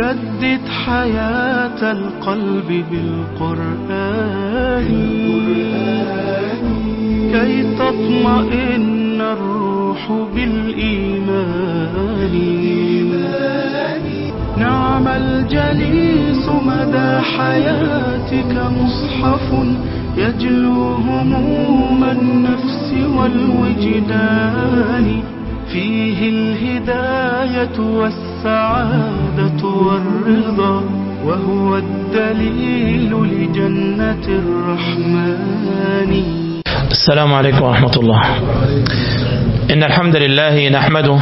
جدد حياة القلب بالقرآن كي تطمئن الروح بالإيمان نعم الجليس مدى حياتك مصحف يجلو هموم النفس والوجدان فيه الهداية والسعادة والرضا وهو الدليل لجنة الرحمن السلام عليكم ورحمة الله إن الحمد لله نحمده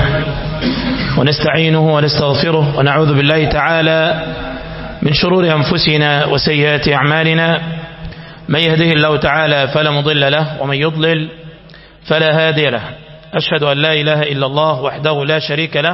ونستعينه ونستغفره ونعوذ بالله تعالى من شرور أنفسنا وسيئات أعمالنا من يهده الله تعالى فلا مضل له ومن يضلل فلا هادي له أشهد أن لا إله إلا الله وحده لا شريك له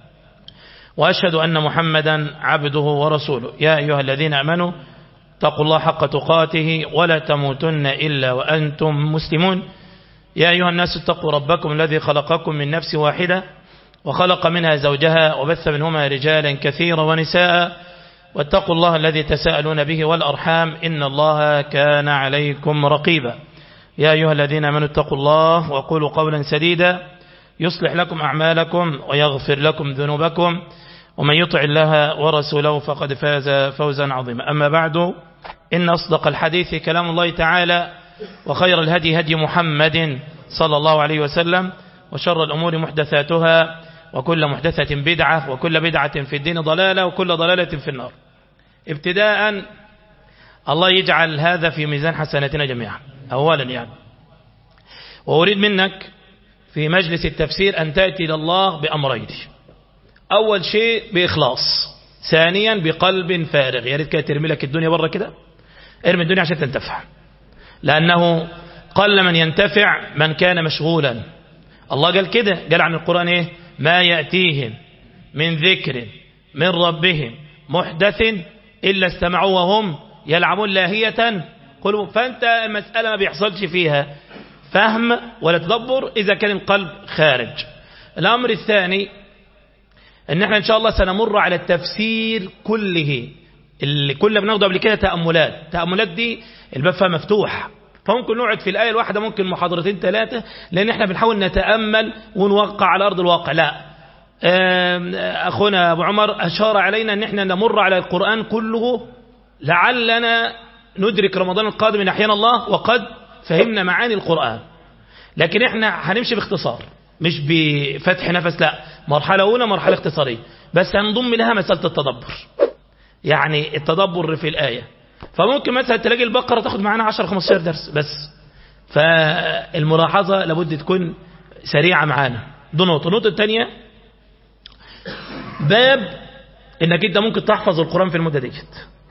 وأشهد أن محمدا عبده ورسوله يا أيها الذين أمنوا اتقوا الله حق تقاته ولا تموتن إلا وأنتم مسلمون يا أيها الناس اتقوا ربكم الذي خلقكم من نفس واحدة وخلق منها زوجها وبث منهما رجالا كثيرا ونساء واتقوا الله الذي تساءلون به والأرحام إن الله كان عليكم رقيبا يا أيها الذين آمنوا اتقوا الله وقولوا قولا سديدا يصلح لكم أعمالكم ويغفر لكم ذنوبكم ومن يطع الله ورسوله فقد فاز فوزا عظيما أما بعد إن أصدق الحديث كلام الله تعالى وخير الهدي هدي محمد صلى الله عليه وسلم وشر الأمور محدثاتها وكل محدثة بدعة وكل بدعة في الدين ضلالة وكل ضلالة في النار ابتداء الله يجعل هذا في ميزان حسناتنا جميعا أولا يعني وأريد منك في مجلس التفسير أن تأتي إلى الله بأمرين أول شيء بإخلاص ثانيا بقلب فارغ يا ريت كده ترمي لك الدنيا بره كده ارمي الدنيا عشان تنتفع لأنه قل من ينتفع من كان مشغولا الله قال كده قال عن القرآن إيه ما يأتيهم من ذكر من ربهم محدث إلا استمعوا وهم يلعبون لاهية قلوا فأنت المسألة ما بيحصلش فيها فهم ولا تدبر إذا كان القلب خارج الأمر الثاني ان احنا ان شاء الله سنمر على التفسير كله اللي كنا بناخده قبل كده تأملات تأملات دي الباب فيها مفتوح فممكن نقعد في الآية الواحدة ممكن محاضرتين ثلاثة لأن احنا بنحاول نتأمل ونوقع على أرض الواقع لا أخونا أبو عمر أشار علينا أن احنا نمر على القرآن كله لعلنا ندرك رمضان القادم من أحيان الله وقد فهمنا معاني القرآن لكن احنا هنمشي باختصار مش بفتح نفس لا مرحلة أولى مرحلة اختصارية بس هنضم لها مسألة التدبر يعني التدبر في الآية فممكن مثلا تلاقي البقرة تاخد معانا 10-15 درس بس فالملاحظة لابد تكون سريعة معانا دي نقطة النقطة الثانية باب انك انت ممكن تحفظ القرآن في المدة ديت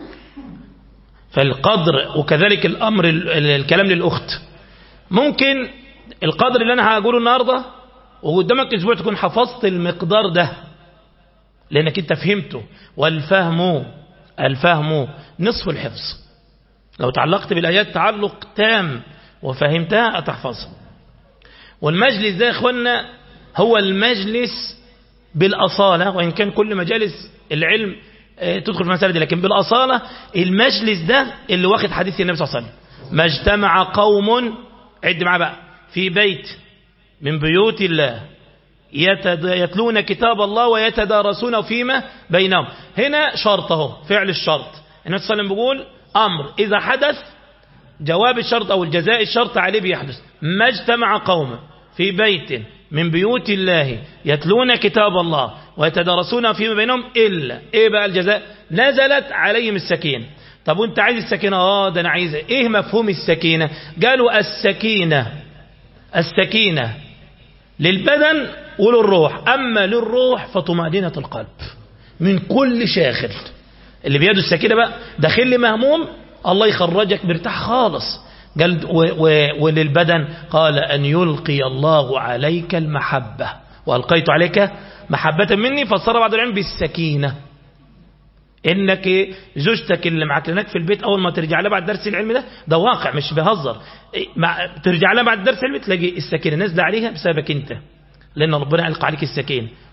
فالقدر وكذلك الأمر الكلام للأخت ممكن القدر اللي أنا هقوله النهاردة وقدامك أسبوع تكون حفظت المقدار ده لأنك أنت فهمته والفهم الفهم نصف الحفظ لو تعلقت بالآيات تعلق تام وفهمتها أتحفظها والمجلس ده يا إخوانا هو المجلس بالأصالة وإن كان كل مجالس العلم تدخل في المسألة دي لكن بالأصالة المجلس ده اللي واخد حديث النبي صلى الله عليه وسلم ما اجتمع قوم عد معاه بقى في بيت من بيوت الله يتلون كتاب الله ويتدارسونه فيما بينهم هنا شرط اهو فعل الشرط النبي صلى الله عليه وسلم بيقول أمر إذا حدث جواب الشرط أو الجزاء الشرط عليه بيحدث ما اجتمع قوم في بيت من بيوت الله يتلون كتاب الله ويتدارسون فيما بينهم إلا إيه بقى الجزاء نزلت عليهم السكينة طب وانت عايز السكينة اه ده انا عايز ايه مفهوم السكينة قالوا السكينة السكينة للبدن وللروح أما للروح فطمأنينة القلب من كل شاغل اللي بيده السكينة بقى داخل لي مهموم الله يخرجك مرتاح خالص قال و و وللبدن قال أن يلقي الله عليك المحبة وألقيت عليك محبة مني فصار بعض العلم بالسكينة انك زوجتك اللي معك لناك في البيت اول ما ترجع لها بعد درس العلم ده ده واقع مش بهزر مع ترجع لها بعد درس العلم تلاقي السكينه نازله عليها بسببك انت لان ربنا القى عليك السكينه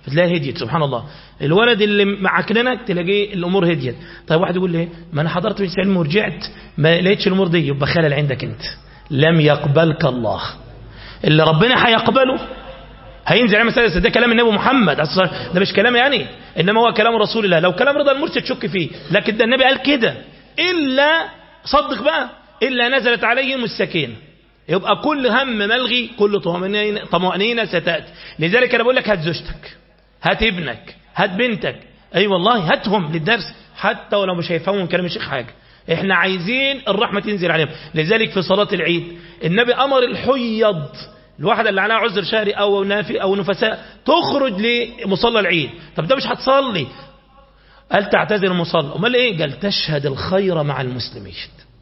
فتلاقيها هديت سبحان الله الولد اللي معكننك تلاقيه الامور هديت طيب واحد يقول لي ما انا حضرت مجلس علم ورجعت ما لقيتش الامور دي يبقى خلل عندك انت لم يقبلك الله اللي ربنا هيقبله هينزل عليه مسألة ده كلام النبي محمد ده مش كلام يعني إنما هو كلام رسول الله لو كلام رضا المرسي تشك فيه لكن ده النبي قال كده إلا صدق بقى إلا نزلت عليهم السكينة يبقى كل هم ملغي كل طمأنينة, طمأنينة ستأتي لذلك أنا بقول لك هات زوجتك هات ابنك هات بنتك أي أيوة والله هاتهم للدرس حتى ولو مش هيفهموا كلام الشيخ حاجة احنا عايزين الرحمة تنزل عليهم لذلك في صلاة العيد النبي أمر الحيض الواحدة اللي عليها عذر شهري أو نافي أو نفساء تخرج لمصلى العيد طب ده مش هتصلي قال تعتذر المصلى امال ايه قال تشهد الخير مع المسلمين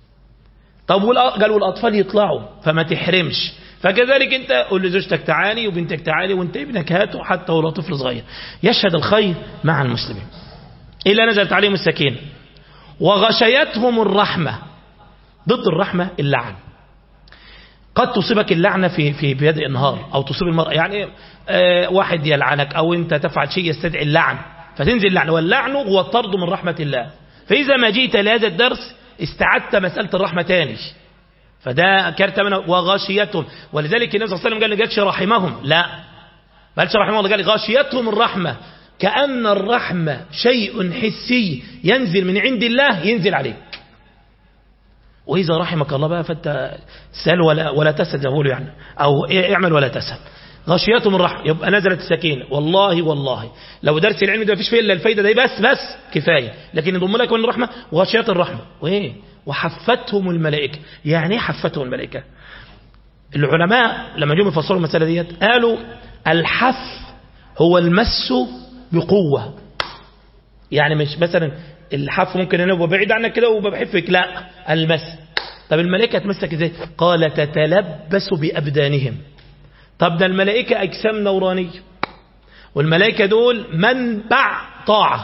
طب قال والأطفال يطلعوا فما تحرمش فكذلك انت قول لزوجتك تعالي وبنتك تعالي وانت ابنك هاته حتى ولو طفل صغير يشهد الخير مع المسلمين إلا نزلت عليهم السكينة وغشيتهم الرحمة ضد الرحمة اللعن قد تصيبك اللعنة في في بيد النهار أو تصيب المرأة يعني آه واحد يلعنك أو أنت تفعل شيء يستدعي اللعن فتنزل اللعن واللعن هو الطرد من رحمة الله فإذا ما جئت لهذا الدرس استعدت مسألة الرحمة تاني فده كارت منه وغاشيتهم ولذلك النبي صلى الله عليه وسلم قال قالش رحمهم لا ما قالش رحمهم الله قال غاشيتهم الرحمة كأن الرحمة شيء حسي ينزل من عند الله ينزل عليك وإذا رحمك الله بقى فأنت سأل ولا, ولا تسأل له يعني أو اعمل ولا تسأل غشيتهم الرحمة يبقى نزلت السكينة والله والله لو درس العلم ده مفيش فيه إلا الفايدة دي بس بس كفاية لكن يضم لك من الرحمة وغشيات الرحمة وإيه وحفتهم الملائكة يعني ايه حفتهم الملائكة العلماء لما جم يفسروا المسألة ديت قالوا الحف هو المس بقوة يعني مش مثلا الحف ممكن انا بعيد عنك كده وبحفك لا المس طب الملائكة تمسك ازاي قال تتلبس بأبدانهم طب ده الملائكة أجسام نورانية والملائكة دول منبع طاعة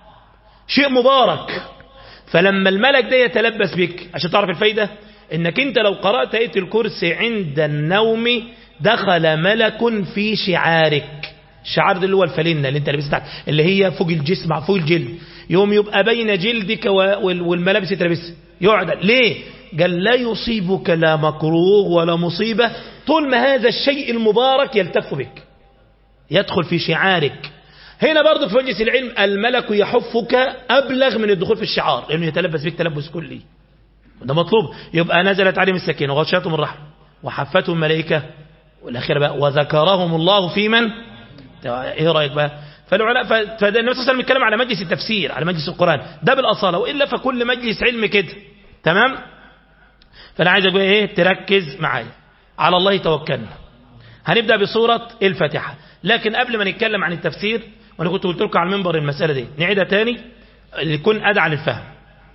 شيء مبارك فلما الملك ده يتلبس بك عشان تعرف الفايدة انك انت لو قرأت آية الكرسي عند النوم دخل ملك في شعارك الشعار ده اللي هو الفلنة اللي انت لابسها اللي هي فوق الجسم فوق الجلد يوم يبقى بين جلدك والملابس تلبسها يقعد ليه قال لا يصيبك لا مكروه ولا مصيبة طول ما هذا الشيء المبارك يلتف بك يدخل في شعارك هنا برضه في مجلس العلم الملك يحفك أبلغ من الدخول في الشعار لأنه يتلبس بك تلبس كلي ده مطلوب يبقى نزلت عليهم السكينة وغشيتهم الرحمة وحفتهم الملائكة والأخير بقى وذكرهم الله في من ايه رأيك بقى فالعلماء فده النبي صلى الله عليه وسلم يتكلم على مجلس التفسير على مجلس القرآن ده بالأصالة وإلا فكل مجلس علم كده تمام فأنا عايز أقول إيه تركز معايا على الله توكلنا هنبدأ بصورة الفاتحة لكن قبل ما نتكلم عن التفسير وأنا كنت قلت لكم على المنبر المسألة دي نعيدها تاني يكون أدعى للفهم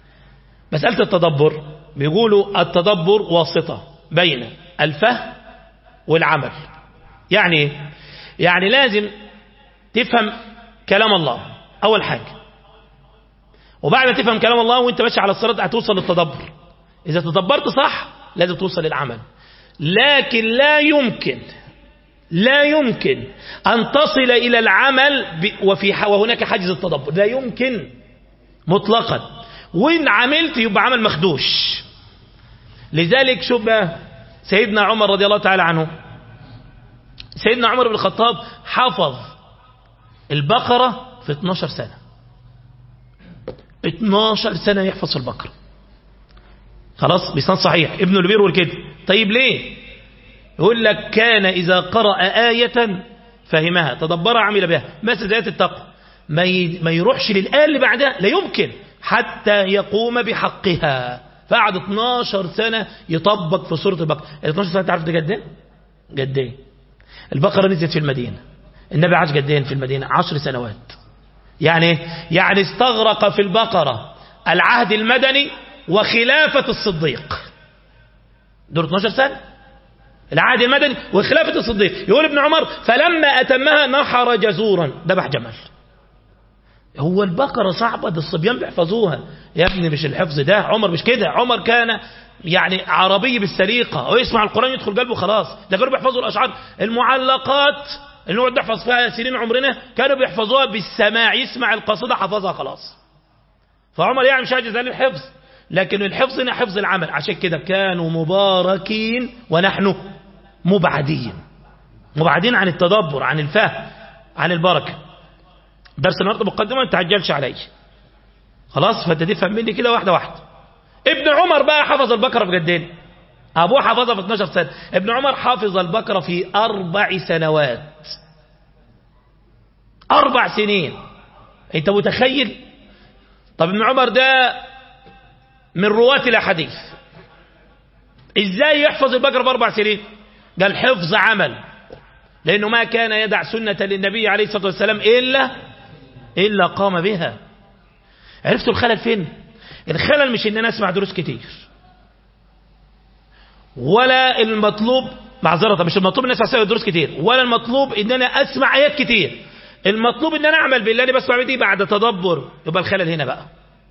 مسألة التدبر بيقولوا التدبر واسطة بين الفهم والعمل يعني ايه يعني لازم تفهم كلام الله أول حاجة وبعد ما تفهم كلام الله وانت ماشي على الصراط هتوصل للتدبر إذا تدبرت صح لازم توصل للعمل لكن لا يمكن لا يمكن أن تصل إلى العمل وفي وهناك حاجز التدبر لا يمكن مطلقا وإن عملت يبقى عمل مخدوش لذلك شوف بقى سيدنا عمر رضي الله تعالى عنه سيدنا عمر بن الخطاب حفظ البقرة في 12 سنة 12 سنة يحفظ البقرة خلاص بسناد صحيح ابن البير والكده طيب ليه يقول لك كان إذا قرأ آية فهمها تدبرها عمل بها مثل ذات التقوى ما ما يروحش للآية اللي بعدها لا يمكن حتى يقوم بحقها فقعد 12 سنة يطبق في سورة البقرة ال 12 سنة تعرف ده قد ايه؟ قد ايه؟ البقرة نزلت في المدينة النبي عاش قد ايه في المدينة 10 سنوات يعني يعني استغرق في البقرة العهد المدني وخلافة الصديق دول 12 سنة العهد المدني وخلافة الصديق يقول ابن عمر فلما أتمها نحر جزورا ذبح جمل هو البقرة صعبة ده الصبيان بيحفظوها يا ابني مش الحفظ ده عمر مش كده عمر كان يعني عربي بالسليقة ويسمع القرآن يدخل قلبه خلاص ده كانوا بيحفظوا الأشعار المعلقات اللي نقعد نحفظ فيها سنين عمرنا كانوا بيحفظوها بالسماع يسمع القصيدة حفظها خلاص فعمر يعني مش عاجز عن الحفظ لكن الحفظ هنا حفظ العمل عشان كده كانوا مباركين ونحن مبعدين مبعدين عن التدبر عن الفهم عن البركة درس النهارده مقدمة ما تعجلش علي خلاص فانت تفهم مني كده واحدة واحدة ابن عمر بقى حفظ البقرة في قدين أبوه حفظها في 12 سنة ابن عمر حافظ البقرة في أربع سنوات أربع سنين أنت متخيل طب ابن عمر ده من رواة الأحاديث إزاي يحفظ البقرة في أربع سنين قال حفظ عمل لأنه ما كان يدع سنة للنبي عليه الصلاة والسلام إلا إلا قام بها عرفتوا الخلل فين الخلل مش ان انا اسمع دروس كتير ولا المطلوب معذرة مش المطلوب ان اسمع دروس كتير ولا المطلوب ان انا اسمع ايات كتير المطلوب ان انا اعمل باللي انا بسمع بيه بعد تدبر يبقى الخلل هنا بقى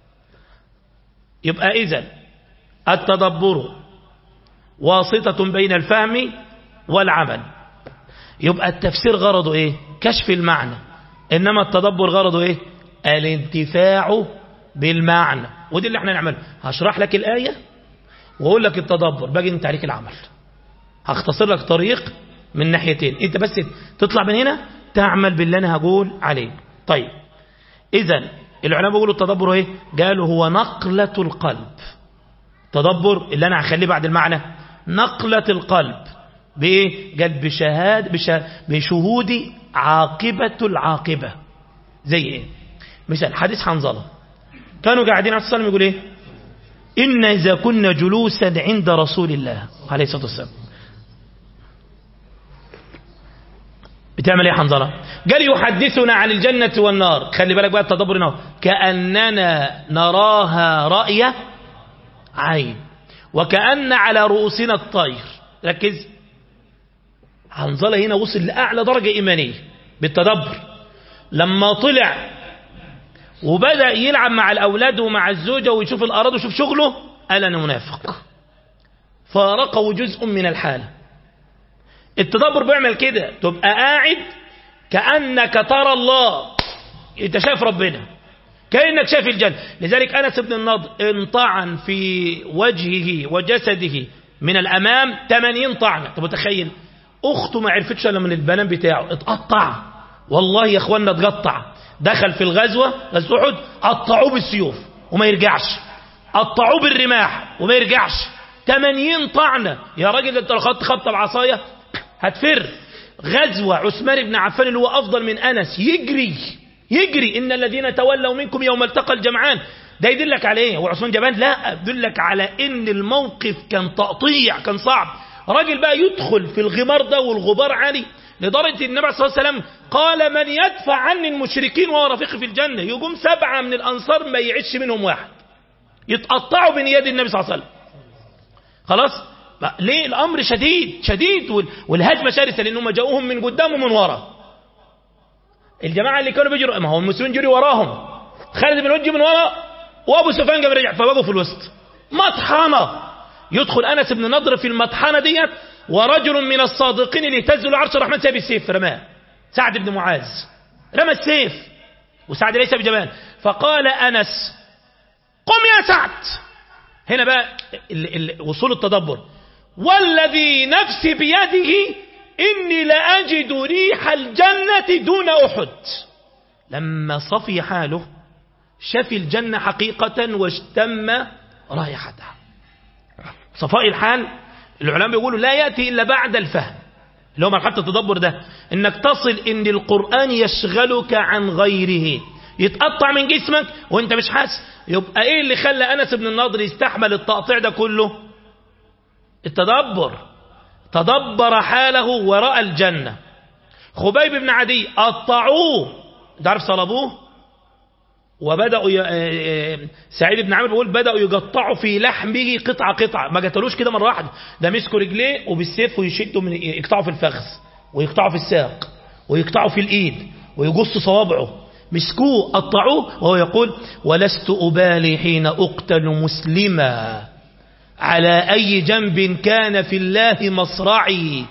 يبقى اذا التدبر واسطة بين الفهم والعمل يبقى التفسير غرضه ايه كشف المعنى انما التدبر غرضه ايه الانتفاع بالمعنى ودي اللي احنا نعمله هشرح لك الآية واقول لك التدبر باجي انت عليك العمل هختصر لك طريق من ناحيتين انت بس تطلع من هنا تعمل باللي انا هقول عليه طيب اذا العلماء بيقولوا التدبر ايه قالوا هو نقلة القلب تدبر اللي انا هخليه بعد المعنى نقلة القلب بايه قال بشهاد بشهود عاقبة العاقبة زي ايه مثال حديث حنظله كانوا قاعدين عليه الصلاة يقول ايه إن إذا كنا جلوسا عند رسول الله عليه الصلاة والسلام بتعمل ايه حنظلة قال يحدثنا عن الجنة والنار خلي بالك بقى التدبر هنا كأننا نراها رأي عين وكأن على رؤوسنا الطير ركز حنظلة هنا وصل لأعلى درجة إيمانية بالتدبر لما طلع وبدأ يلعب مع الأولاد ومع الزوجة ويشوف الأراضي ويشوف شغله قال أنا منافق فارقه جزء من الحالة التدبر بيعمل كده تبقى قاعد كأنك ترى الله انت شايف ربنا كأنك شايف الجنة لذلك أنس بن النضر انطعن في وجهه وجسده من الأمام 80 طعنة انت متخيل أخته ما عرفتش إلا من البنان بتاعه اتقطع والله يا اخوانا اتقطع دخل في الغزوة غزوة أحد قطعوه بالسيوف وما يرجعش قطعوه بالرماح وما يرجعش 80 طعنة يا راجل انت لو خدت خبطة بعصاية هتفر غزوة عثمان بن عفان اللي هو أفضل من أنس يجري يجري إن الذين تولوا منكم يوم التقى الجمعان ده يدلك على ايه هو عثمان جبان لا يدلك على ان الموقف كان تقطيع كان صعب راجل بقى يدخل في الغمار ده والغبار عالي لدرجة النبي صلى الله عليه وسلم قال من يدفع عني المشركين وهو رفيقي في الجنة يقوم سبعة من الأنصار ما يعيش منهم واحد يتقطعوا بين يد النبي صلى الله عليه وسلم خلاص ليه الأمر شديد شديد والهجمة شرسة لأنهم جاؤوهم من قدام ومن ورا الجماعة اللي كانوا بيجروا ما هو المسلمين جري وراهم خالد بن وجه من ورا وابو سفيان قبل رجع فبقوا في الوسط مطحنة يدخل أنس بن نضر في المطحنة ديت ورجل من الصادقين اللي اهتزوا لعرش الرحمن ساب السيف رماه سعد بن معاذ رمى السيف وسعد ليس بجبان فقال أنس قم يا سعد هنا بقى ال ال وصول التدبر والذي نفسي بيده إني لأجد ريح الجنة دون أحد لما صفي حاله شفي الجنة حقيقة واشتم رائحتها صفاء الحال العلماء بيقولوا لا يأتي إلا بعد الفهم اللي هو مرحلة التدبر ده انك تصل ان القرآن يشغلك عن غيره يتقطع من جسمك وانت مش حاسس يبقى ايه اللي خلى انس بن النضر يستحمل التقطيع ده كله التدبر تدبر حاله ورأى الجنة خبيب بن عدي قطعوه تعرف صلبوه وبدأوا ي... سعيد بن عامر بيقول بدأوا يقطعوا في لحمه قطعة قطعة ما قتلوش كده مرة واحدة ده مسكوا رجليه وبالسيف ويشدوا من يقطعوا في الفخذ ويقطعوا في الساق ويقطعوا في الإيد ويقصوا صوابعه مسكوه قطعوه وهو يقول ولست أبالي حين أقتل مسلما على أي جنب كان في الله مصرعي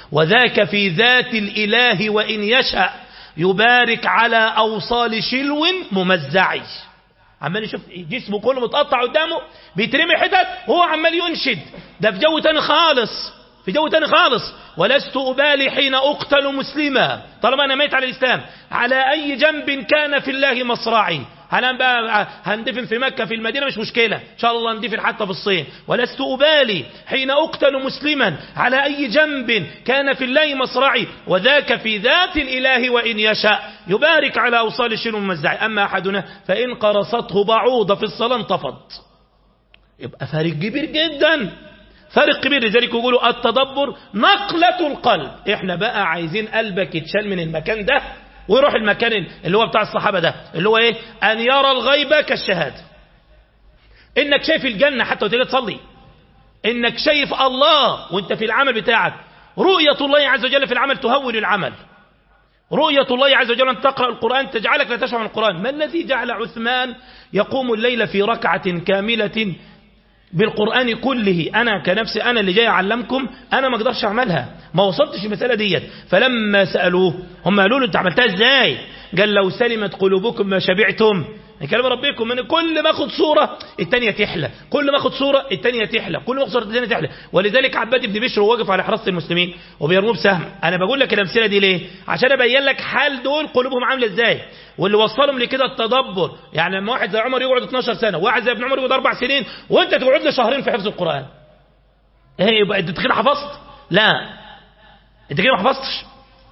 وذاك في ذات الإله وإن يشأ يبارك على أوصال شلو ممزعي عمال يشوف جسمه كله متقطع قدامه بيترمي حتت وهو عمال ينشد ده في جو تاني خالص في جو تاني خالص ولست أبالي حين أقتل مسلما طالما أنا ميت على الإسلام على أي جنب كان في الله مصرعي هنام بقى هندفن في مكة في المدينة مش مشكلة إن شاء الله ندفن حتى في الصين ولست أبالي حين أقتل مسلما على أي جنب كان في الله مصرعي وذاك في ذات الإله وإن يشاء يبارك على أوصال الشنو الممزع أما أحدنا فإن قرصته بعوضة في الصلاة انتفض يبقى فارق كبير جدا فارق كبير لذلك يقولوا التدبر نقلة القلب احنا بقى عايزين قلبك يتشال من المكان ده ويروح المكان اللي هو بتاع الصحابة ده اللي هو ايه ان يرى الغيب كالشهادة انك شايف الجنة حتى وتيجي تصلي انك شايف الله وانت في العمل بتاعك رؤية الله عز وجل في العمل تهون العمل رؤية الله عز وجل أن تقرأ القرآن تجعلك لا تشعر القرآن ما الذي جعل عثمان يقوم الليل في ركعة كاملة بالقرآن كله أنا كنفسي أنا اللي جاي أعلمكم أنا ما أقدرش أعملها ما وصلتش المسألة ديت فلما سألوه هم قالوا له أنت عملتها إزاي قال لو سلمت قلوبكم ما شبعتم كلام ربكم من كل ما اخد صورة التانية تحلى كل ما اخد صورة التانية تحلى كل ما اخد صورة التانية تحلى ولذلك عباد بن بشر واقف على حراسة المسلمين وبيرموه بسهم انا بقول لك الامثله دي ليه عشان ابين لك حال دول قلوبهم عامله ازاي واللي وصلهم لكده التدبر يعني لما واحد زي عمر يقعد 12 سنة وواحد زي ابن عمر يقعد اربع سنين وانت تقعد له شهرين في حفظ القرآن ايه يبقى انت كده حفظت لا انت كده ما حفظتش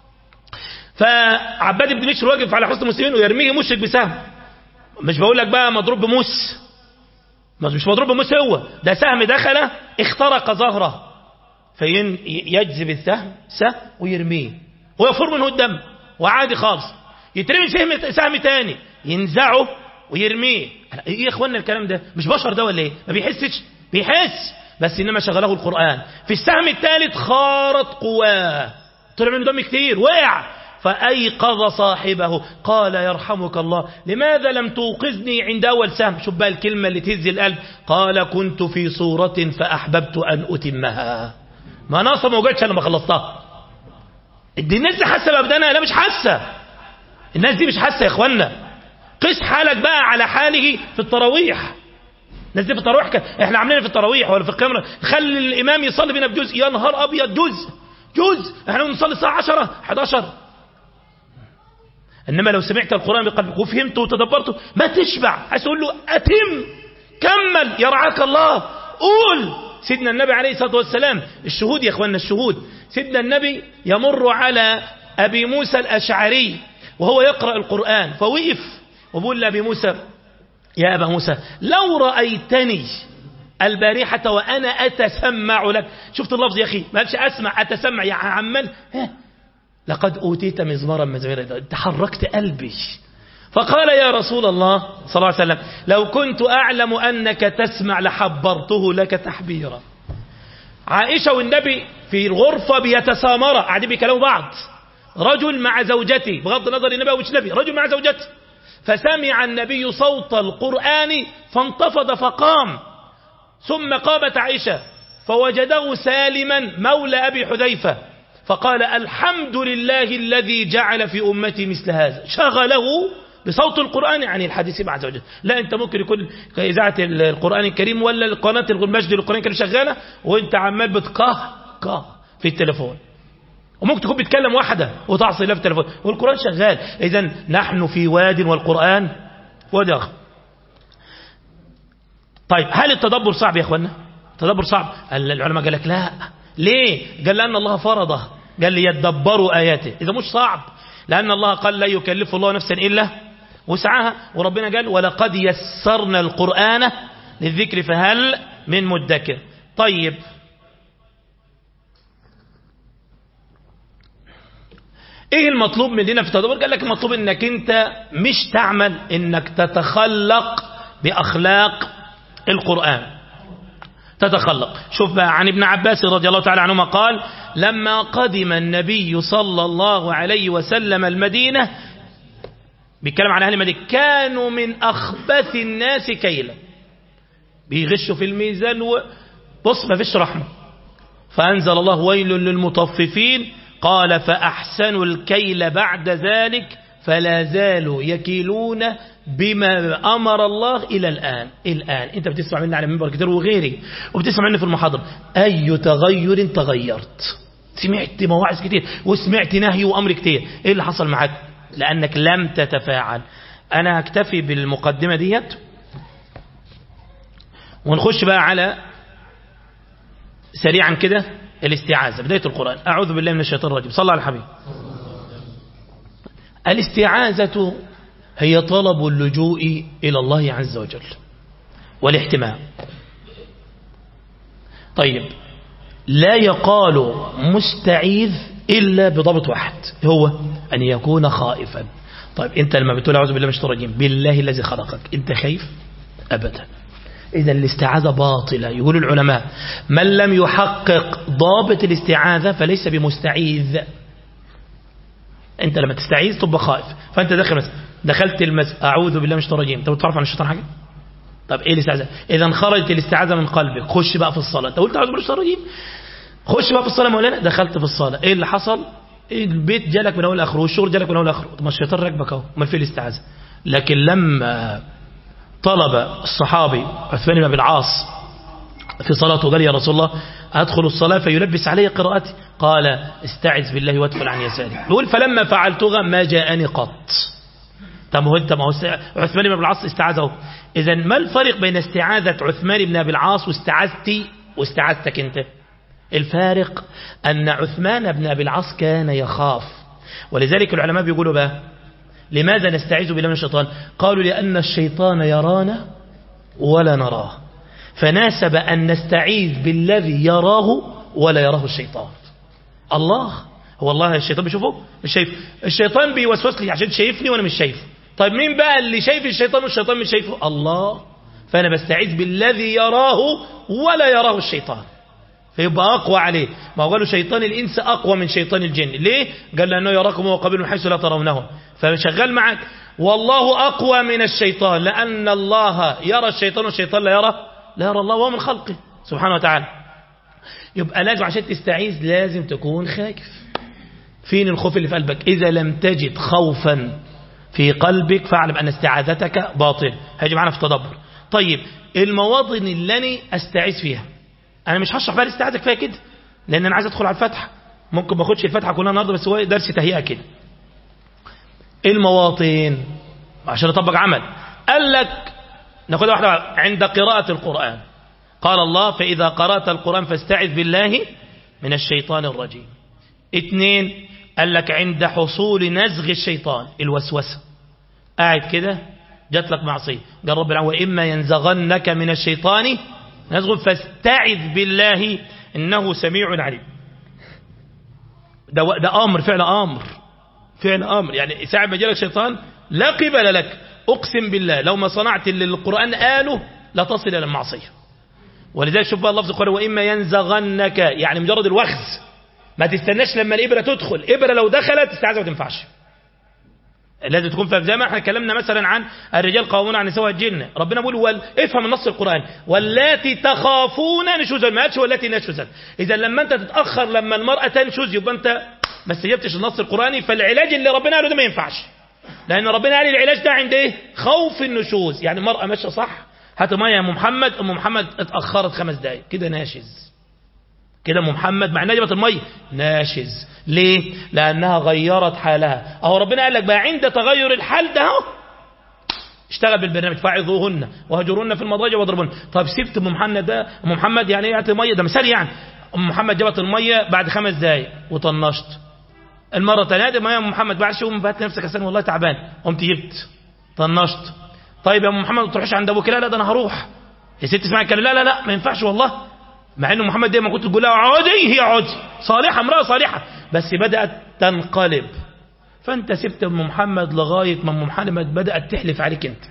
فعباد بن بشر واقف على حراسة المسلمين ويرميه مشرك بسهم مش بقول لك بقى مضروب بموس مش مضروب بموس هو ده سهم دخل اخترق ظهره فين يجذب السهم سهم ويرميه ويفر منه الدم وعادي خالص يترمي سهم سهم تاني ينزعه ويرميه ايه يا اخوانا الكلام ده مش بشر ده ولا ايه ما بيحسش بيحس بس انما شغله القرآن في السهم الثالث خارت قواه طلع منه دم كتير وقع فأيقظ صاحبه قال يرحمك الله لماذا لم توقظني عند أول سهم شوف بقى الكلمة اللي تهز القلب قال كنت في صورة فأحببت أن أتمها ما ناقصة ما وجدتش لما خلصتها دي الناس دي حاسة بأبدانها لا مش حاسة الناس دي مش حاسة يا إخوانا قس حالك بقى على حاله في التراويح الناس دي في التراويح كان احنا عاملين في التراويح ولا في القمر خلي الإمام يصلي بينا بجزء يا نهار أبيض جزء جزء احنا بنصلي الساعة 10 11 إنما لو سمعت القرآن بقلبك وفهمته وتدبرته ما تشبع عايز تقول له أتم كمل يرعاك الله قول سيدنا النبي عليه الصلاة والسلام الشهود يا أخوانا الشهود سيدنا النبي يمر على أبي موسى الأشعري وهو يقرأ القرآن فوقف وبقول لأبي موسى يا أبا موسى لو رأيتني البارحة وأنا أتسمع لك شفت اللفظ يا أخي ما قالش أسمع أتسمع يا عمال لقد أوتيت مزمارا مزميرا تحركت قلبي فقال يا رسول الله صلى الله عليه وسلم لو كنت أعلم أنك تسمع لحبرته لك تحبيرا عائشة والنبي في الغرفة بيتسامرا قاعدين بيكلموا بعض رجل مع زوجته بغض النظر النبي أو مش نبي رجل مع زوجته فسمع النبي صوت القرآن فانتفض فقام ثم قامت عائشة فوجده سالما مولى أبي حذيفة فقال الحمد لله الذي جعل في أمتي مثل هذا شغله بصوت القرآن عن الحديث مع زوجته لا انت ممكن يكون إذاعة القرآن الكريم ولا قناة المجد للقرآن الكريم شغالة وانت عمال بتقاه قاه في التليفون وممكن تكون بتكلم واحدة وتعصي الله في التليفون والقرآن شغال إذا نحن في واد والقرآن وادي آخر طيب هل التدبر صعب يا اخوانا التدبر صعب العلماء قال لك لا ليه قال لأن الله فرضه قال ليدبروا آياته إذا مش صعب لأن الله قال لا يكلف الله نفسا إلا وسعها وربنا قال ولقد يسرنا القرآن للذكر فهل من مدكر طيب ايه المطلوب مننا في التدبر قال لك المطلوب انك انت مش تعمل انك تتخلق باخلاق القرآن تتخلق شوف بقى عن ابن عباس رضي الله تعالى عنهما قال لما قدم النبي صلى الله عليه وسلم المدينة بيتكلم عن أهل المدينة كانوا من أخبث الناس كيلا بيغشوا في الميزان و... بص ما فيش رحمة فأنزل الله ويل للمطففين قال فأحسنوا الكيل بعد ذلك فلا زالوا يكيلون بما أمر الله إلى الآن الآن أنت بتسمع مني على منبر كتير وغيري وبتسمع مني في المحاضرة أي تغير تغيرت سمعت مواعظ كتير وسمعت نهي وأمر كتير إيه اللي حصل معك لأنك لم تتفاعل أنا أكتفي بالمقدمة ديت ونخش بقى على سريعا كده الاستعاذة بداية القرآن أعوذ بالله من الشيطان الرجيم صلى الله على الحبيب الاستعاذة هي طلب اللجوء إلى الله عز وجل والاحتماء طيب لا يقال مستعيذ إلا بضبط واحد هو أن يكون خائفا طيب أنت لما بتقول أعوذ بالله من الشيطان الرجيم بالله الذي خلقك أنت خايف أبدا إذا الاستعاذة باطلة يقول العلماء من لم يحقق ضابط الاستعاذة فليس بمستعيذ أنت لما تستعيذ تبقى خائف فأنت داخل مثلا دخلت المس أعوذ بالله من الشيطان الرجيم أنت بتعرف عن الشيطان حاجة طب إيه الاستعاذة إذا خرجت الاستعاذة من قلبك خش بقى في الصلاة أنت قلت أعوذ بالله من الشيطان الرجيم خش بقى في الصلاة مولانا دخلت في الصلاة إيه اللي حصل البيت جالك من أول آخره والشغل جالك من أول آخره طب ما الشيطان راكبك أهو ما في الاستعاذة لكن لما طلب الصحابي عثمان بن العاص في صلاته قال يا رسول الله أدخل الصلاة فيلبس علي قراءتي قال استعذ بالله وادخل عن يساري يقول فلما فعلتها ما جاءني قط طب هو انت ما هو عثمان بن العاص استعاذه اذا ما الفرق بين استعاذة عثمان بن ابي العاص واستعاذتي واستعاذتك انت الفارق ان عثمان بن ابي العاص كان يخاف ولذلك العلماء بيقولوا بقى لماذا نستعيذ بالله من الشيطان قالوا لأن الشيطان يرانا ولا نراه فناسب أن نستعيذ بالذي يراه ولا يراه الشيطان الله هو الله الشيطان بيشوفه مش شايف الشيطان بيوسوس لي عشان شايفني وانا مش شايفه طيب مين بقى اللي شايف الشيطان والشيطان مش شايفه الله فانا بستعيذ بالذي يراه ولا يراه الشيطان فيبقى أقوى عليه ما قالوا شيطان الإنس أقوى من شيطان الجن ليه؟ قال لأنه يراكم وقبل من حيث لا ترونه فشغال معك والله أقوى من الشيطان لأن الله يرى الشيطان والشيطان لا يرى لا يرى الله وهو من خلقه سبحانه وتعالى يبقى لازم عشان تستعيذ لازم تكون خايف فين الخوف اللي في قلبك إذا لم تجد خوفا في قلبك فاعلم أن استعاذتك باطل هيجي معنا في التدبر طيب المواطن اللي أنا أستعيذ فيها أنا مش هشرح بقى الاستعاذة كفايه كده لأن أنا عايز أدخل على الفتحة ممكن ما اخدش الفتحة كلها النهارده بس هو درس تهيئة كده المواطن عشان نطبق عمل قال لك ناخدها واحدة عند قراءة القرآن قال الله فإذا قرأت القرآن فاستعذ بالله من الشيطان الرجيم اثنين قال لك عند حصول نزغ الشيطان الوسوسة قاعد كده جات لك معصية قال رب العالمين وإما ينزغنك من الشيطان نزغ فاستعذ بالله إنه سميع عليم ده, ده أمر فعل أمر فعل أمر يعني ساعة ما جالك شيطان لا قبل لك أقسم بالله لو ما صنعت اللي القرآن قاله لا تصل إلى المعصية ولذلك شوف بقى اللفظ القرآن وإما ينزغنك يعني مجرد الوخز ما تستناش لما الإبرة تدخل إبرة لو دخلت استعاذة ما تنفعش لازم تكون فاهم زي ما احنا اتكلمنا مثلا عن الرجال قوامون عن نساء الجن ربنا بيقول وال... افهم النص القرآن واللاتي تخافون نشوزا ما قالش واللاتي نشوزا اذا لما انت تتأخر لما المرأة تنشز يبقى انت ما استجبتش النص القرآني فالعلاج اللي ربنا قاله ده ما ينفعش لان ربنا قال العلاج ده عند ايه خوف النشوز يعني المرأة ماشيه صح هات ميه يا ام محمد ام محمد اتأخرت خمس دقايق كده ناشز كده ام محمد مع انها جابت الميه ناشز ليه لانها غيرت حالها اهو ربنا قال لك بقى عند تغير الحال ده اهو اشتغل بالبرنامج فاعظوهن وهجروهن في المضاجع واضربوهن طب سبت ام محمد ده ام محمد يعني ايه الميه ده مثال يعني ام محمد جابت الميه بعد خمس دقايق وطنشت المره الثانيه ما يا ام محمد بعد شو بات نفسك عشان والله تعبان قمت جبت طنشت طيب يا ام محمد ما تروحش عند ابوك لا لا ده انا هروح يا ست اسمعي الكلام لا لا لا ما ينفعش والله مع ان محمد دايما كنت تقول لها عودي هي عودي صالحه امراه صالحه بس بدات تنقلب فانت سبت ام محمد لغايه ما ام محمد بدات تحلف عليك انت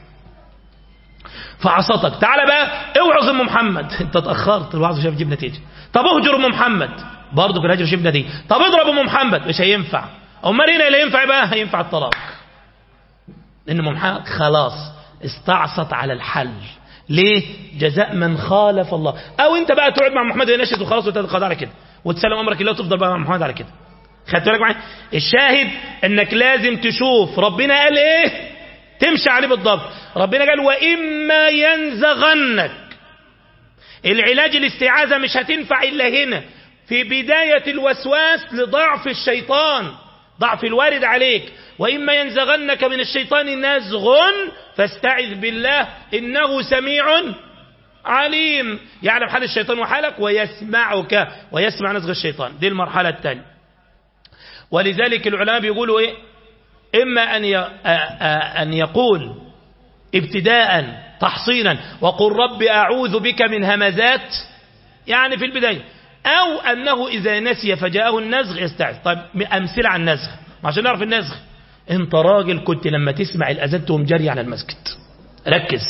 فعصتك تعال بقى اوعظ ام محمد انت اتاخرت الوعظ مش هيجيب نتيجه طب اهجر ام محمد برضه كان الهجر مش هيجيب نتيجه طب اضرب ام محمد مش هينفع امال هنا اللي ينفع بقى هينفع الطلاق لان ام محمد خلاص استعصت على الحل ليه جزاء من خالف الله او انت بقى تقعد مع محمد ينشز وخلاص وتتقاضى على كده وتسلم امرك الله وتفضل بقى مع محمد على كده خدت بالك معايا الشاهد انك لازم تشوف ربنا قال ايه تمشي عليه بالضبط ربنا قال واما ينزغنك العلاج الاستعاذة مش هتنفع إلا هنا في بداية الوسواس لضعف الشيطان ضعف الوارد عليك وإما ينزغنك من الشيطان نزغ فاستعذ بالله إنه سميع عليم يعلم حال الشيطان وحالك ويسمعك ويسمع نزغ الشيطان دي المرحلة الثانية ولذلك العلماء بيقولوا إيه إما أن أن يقول ابتداء تحصينا وقل رب أعوذ بك من همزات يعني في البداية أو أنه إذا نسي فجاءه النزغ يستعذ طيب أمثلة عن النزغ عشان نعرف النزغ انت راجل كنت لما تسمع الأذان تقوم جري على المسجد ركز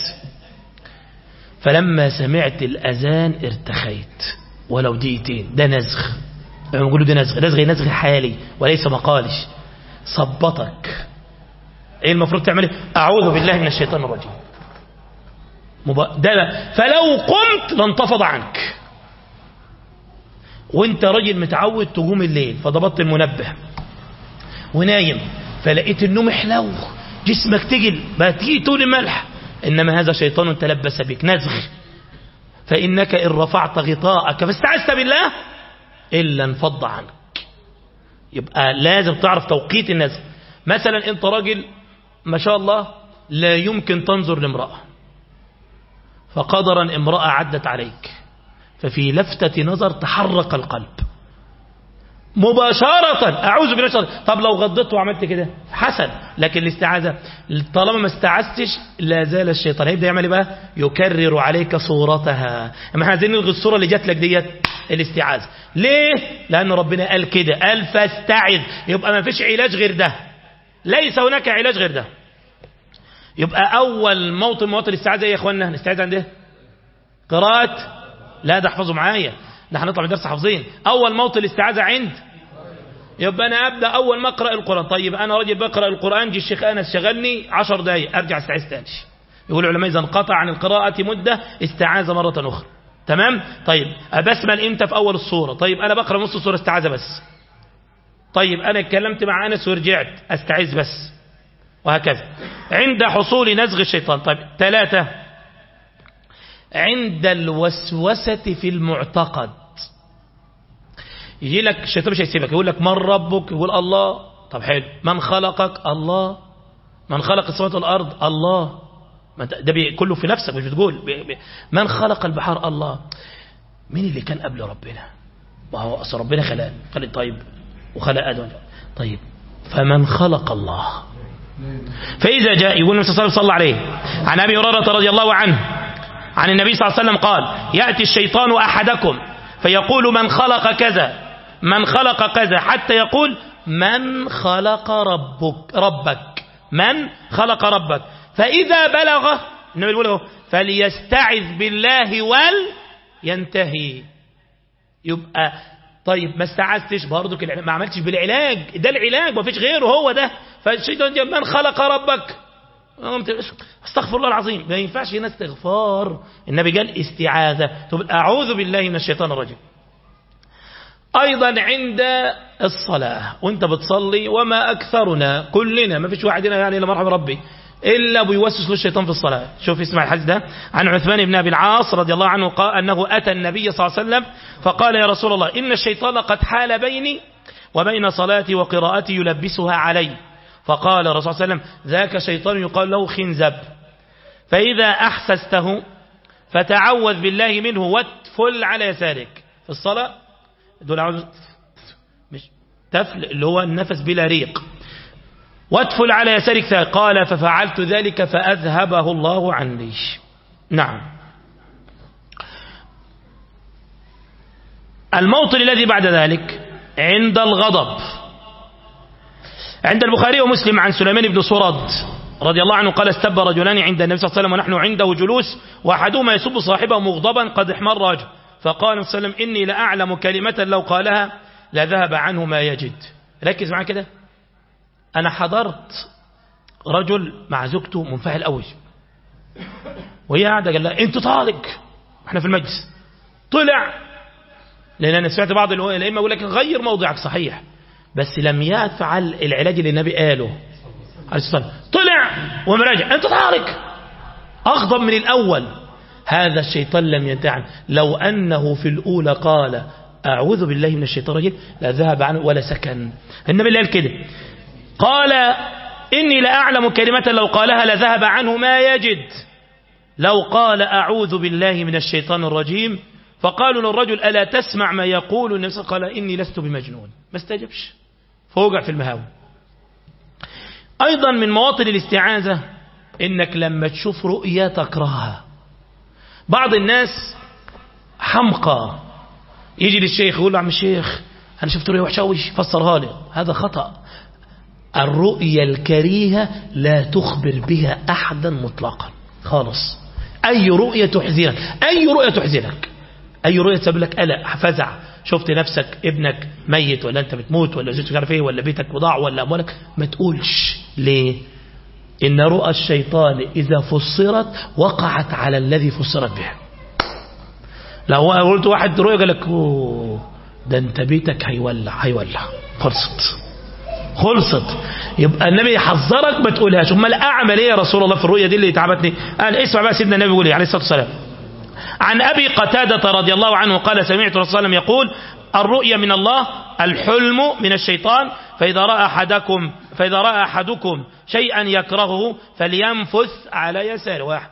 فلما سمعت الأذان ارتخيت ولو دقيقتين ده نزغ لما يقولوا ده نزغ نزغ نزغ حالي وليس مقالش صبتك ايه المفروض تعمل اعوذ بالله من الشيطان الرجيم ده فلو قمت لانتفض عنك وانت راجل متعود تقوم الليل فضبطت المنبه ونايم فلقيت النوم حلو جسمك تجل بقى تيجي تقول ملح انما هذا شيطان تلبس بك نزغ فانك ان رفعت غطاءك فاستعذت بالله الا انفض عنك يبقى لازم تعرف توقيت النزغ مثلا انت راجل ما شاء الله لا يمكن تنظر لامرأة فقدرا امرأة عدت عليك ففي لفتة نظر تحرك القلب مباشرة أعوذ بالله شر. طب لو غضت وعملت كده حسن لكن الاستعاذة طالما ما استعذتش لا زال الشيطان هيبدأ يعمل بقى يكرر عليك صورتها اما احنا عايزين نلغي الصورة اللي جات لك ديت الاستعاذة ليه لأن ربنا قال كده قال فاستعذ يبقى ما فيش علاج غير ده ليس هناك علاج غير ده يبقى أول موطن مواطن الاستعاذة يا إخواننا نستعيذ عن ده قراءة لا ده احفظوا معايا ده هنطلع من درس حافظين أول موطن الاستعاذة عند يبقى أنا أبدأ أول ما أقرأ القرآن طيب أنا راجل بقرأ القرآن جي الشيخ أنس شغلني عشر دقايق أرجع استعيذ تاني يقول العلماء إذا انقطع عن القراءة مدة استعاذ مرة أخرى تمام طيب أبسمل إمتى في أول الصورة طيب أنا بقرأ نص الصورة استعاذة بس طيب أنا اتكلمت مع أنس ورجعت أستعيذ بس وهكذا عند حصول نزغ الشيطان طيب ثلاثة عند الوسوسة في المعتقد يجي لك الشيطان مش هيسيبك يقول لك من ربك يقول الله طب حلو من خلقك الله من خلق السماوات والأرض الله ده كله في نفسك مش بتقول من خلق البحار الله مين اللي كان قبل ربنا ما هو أصل ربنا خلق خلق طيب وخلق آدم طيب فمن خلق الله فإذا جاء يقول النبي صلى الله عليه وسلم عليه عن أبي هريرة رضي الله عنه عن النبي صلى الله عليه وسلم قال يأتي الشيطان أحدكم فيقول من خلق كذا من خلق كذا حتى يقول من خلق ربك ربك من خلق ربك فإذا بلغ النبي يقول فليستعذ بالله ولينتهي يبقى طيب ما استعذتش برضك ما عملتش بالعلاج ده العلاج ما فيش غيره هو ده فالشيطان من خلق ربك استغفر الله العظيم ما ينفعش هنا استغفار النبي قال استعاذة طب أعوذ بالله من الشيطان الرجيم أيضا عند الصلاة وانت بتصلي وما أكثرنا كلنا ما فيش واحد هنا يعني إلا مرحبا ربي إلا بيوسوس له الشيطان في الصلاة شوف اسمع الحديث ده عن عثمان بن أبي العاص رضي الله عنه قال أنه أتى النبي صلى الله عليه وسلم فقال يا رسول الله إن الشيطان قد حال بيني وبين صلاتي وقراءتي يلبسها علي فقال الرسول صلى الله عليه وسلم ذاك شيطان يقال له خنزب فإذا أحسسته فتعوذ بالله منه واتفل على يسارك في الصلاة دول عاوز مش تفل اللي هو النفس بلا ريق واتفل على يسارك قال ففعلت ذلك فأذهبه الله عني نعم الموطن الذي بعد ذلك عند الغضب عند البخاري ومسلم عن سليمان بن صرد رضي الله عنه قال استب رجلان عند النبي صلى الله عليه وسلم ونحن عنده جلوس وأحدهما يسب صاحبه مغضبا قد احمر وجهه فقال صلى الله عليه وسلم إني لأعلم كلمة لو قالها لذهب عنه ما يجد ركز معايا كده أنا حضرت رجل مع زوجته منفعل قوي وهي قاعدة قال لها أنت طالق احنا في المجلس طلع لأن أنا سمعت بعض الأئمة يقول لك غير موضعك صحيح بس لم يفعل العلاج اللي النبي قاله عليه الصلاة والسلام طلع ومراجع أنت تحرك أغضب من الأول هذا الشيطان لم ينتعن لو أنه في الأولى قال أعوذ بالله من الشيطان الرجيم لذهب عنه ولا سكن النبي اللي قال كده قال إني لأعلم كلمة لو قالها لذهب عنه ما يجد لو قال أعوذ بالله من الشيطان الرجيم فقالوا للرجل ألا تسمع ما يقول النبي قال إني لست بمجنون ما استجبش فوقع في المهاوي أيضا من مواطن الاستعاذة إنك لما تشوف رؤيا تكرهها بعض الناس حمقى يجي للشيخ يقول له عم الشيخ أنا شفت رؤيا وحشة قوي فسرها لي هذا خطأ الرؤيا الكريهة لا تخبر بها أحدا مطلقا خالص أي رؤية تحزنك أي رؤية تحزنك أي رؤية تسبب لك قلق فزع شفت نفسك ابنك ميت ولا أنت بتموت ولا زوجتك عارف ايه ولا بيتك بضاع ولا أموالك ما تقولش ليه إن رؤى الشيطان إذا فسرت وقعت على الذي فسرت به لو قلت واحد رؤيا قال لك أوه ده أنت بيتك هيولع هيولع خلصت خلصت يبقى النبي يحذرك ما تقولهاش امال اعمل ايه يا رسول الله في الرؤيا دي اللي تعبتني قال اسمع بقى سيدنا النبي بيقول ايه عليه الصلاه والسلام عن ابي قتاده رضي الله عنه قال سمعت الرسول صلى الله عليه وسلم يقول الرؤيا من الله الحلم من الشيطان فاذا راى احدكم فاذا راى احدكم شيئا يكرهه فلينفث على يساره واحد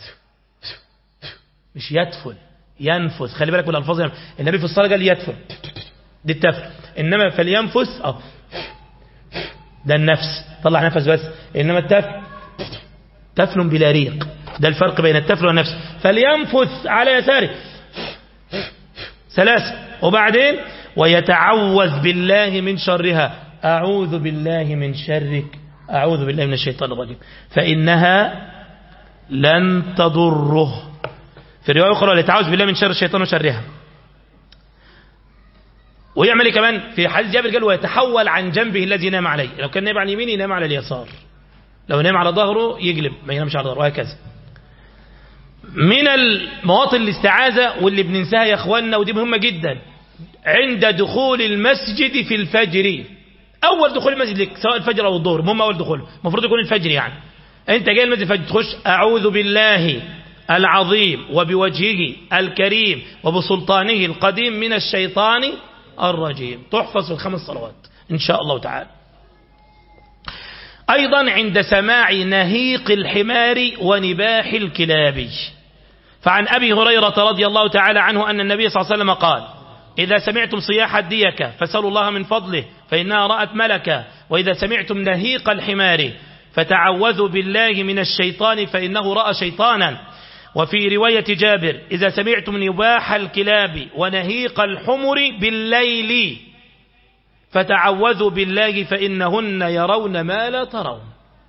مش يدفن ينفث خلي بالك من الالفاظ النبي في الصلاه قال يدفن دي التفل انما فلينفث اه ده النفس طلع نفس بس إنما التفل تفل بلا ريق ده الفرق بين التفل والنفس فلينفث على يساره ثلاثة وبعدين ويتعوذ بالله من شرها أعوذ بالله من شرك أعوذ بالله من الشيطان الرجيم فإنها لن تضره في الرواية الأخرى يتعوذ بالله من شر الشيطان وشرها ويعمل ايه كمان في حديث جابر قال ويتحول عن جنبه الذي نام عليه لو كان نام عن يمينه ينام على اليسار لو نام على ظهره يقلب ما ينامش على ظهره وهكذا من المواطن الاستعاذة واللي بننساها يا اخواننا ودي مهمة جدا عند دخول المسجد في الفجر اول دخول المسجد لك سواء الفجر او الظهر مهم اول دخول المفروض يكون الفجر يعني انت جاي المسجد الفجر تخش اعوذ بالله العظيم وبوجهه الكريم وبسلطانه القديم من الشيطان الرجيم تحفظ في الخمس صلوات إن شاء الله تعالى أيضا عند سماع نهيق الحمار ونباح الكلاب فعن أبي هريرة رضي الله تعالى عنه أن النبي صلى الله عليه وسلم قال إذا سمعتم صياح الديكة فسألوا الله من فضله فإنها رأت ملكا وإذا سمعتم نهيق الحمار فتعوذوا بالله من الشيطان فإنه رأى شيطانا وفي رواية جابر إذا سمعتم نباح الكلاب ونهيق الحمر بالليل فتعوذوا بالله فإنهن يرون ما لا ترون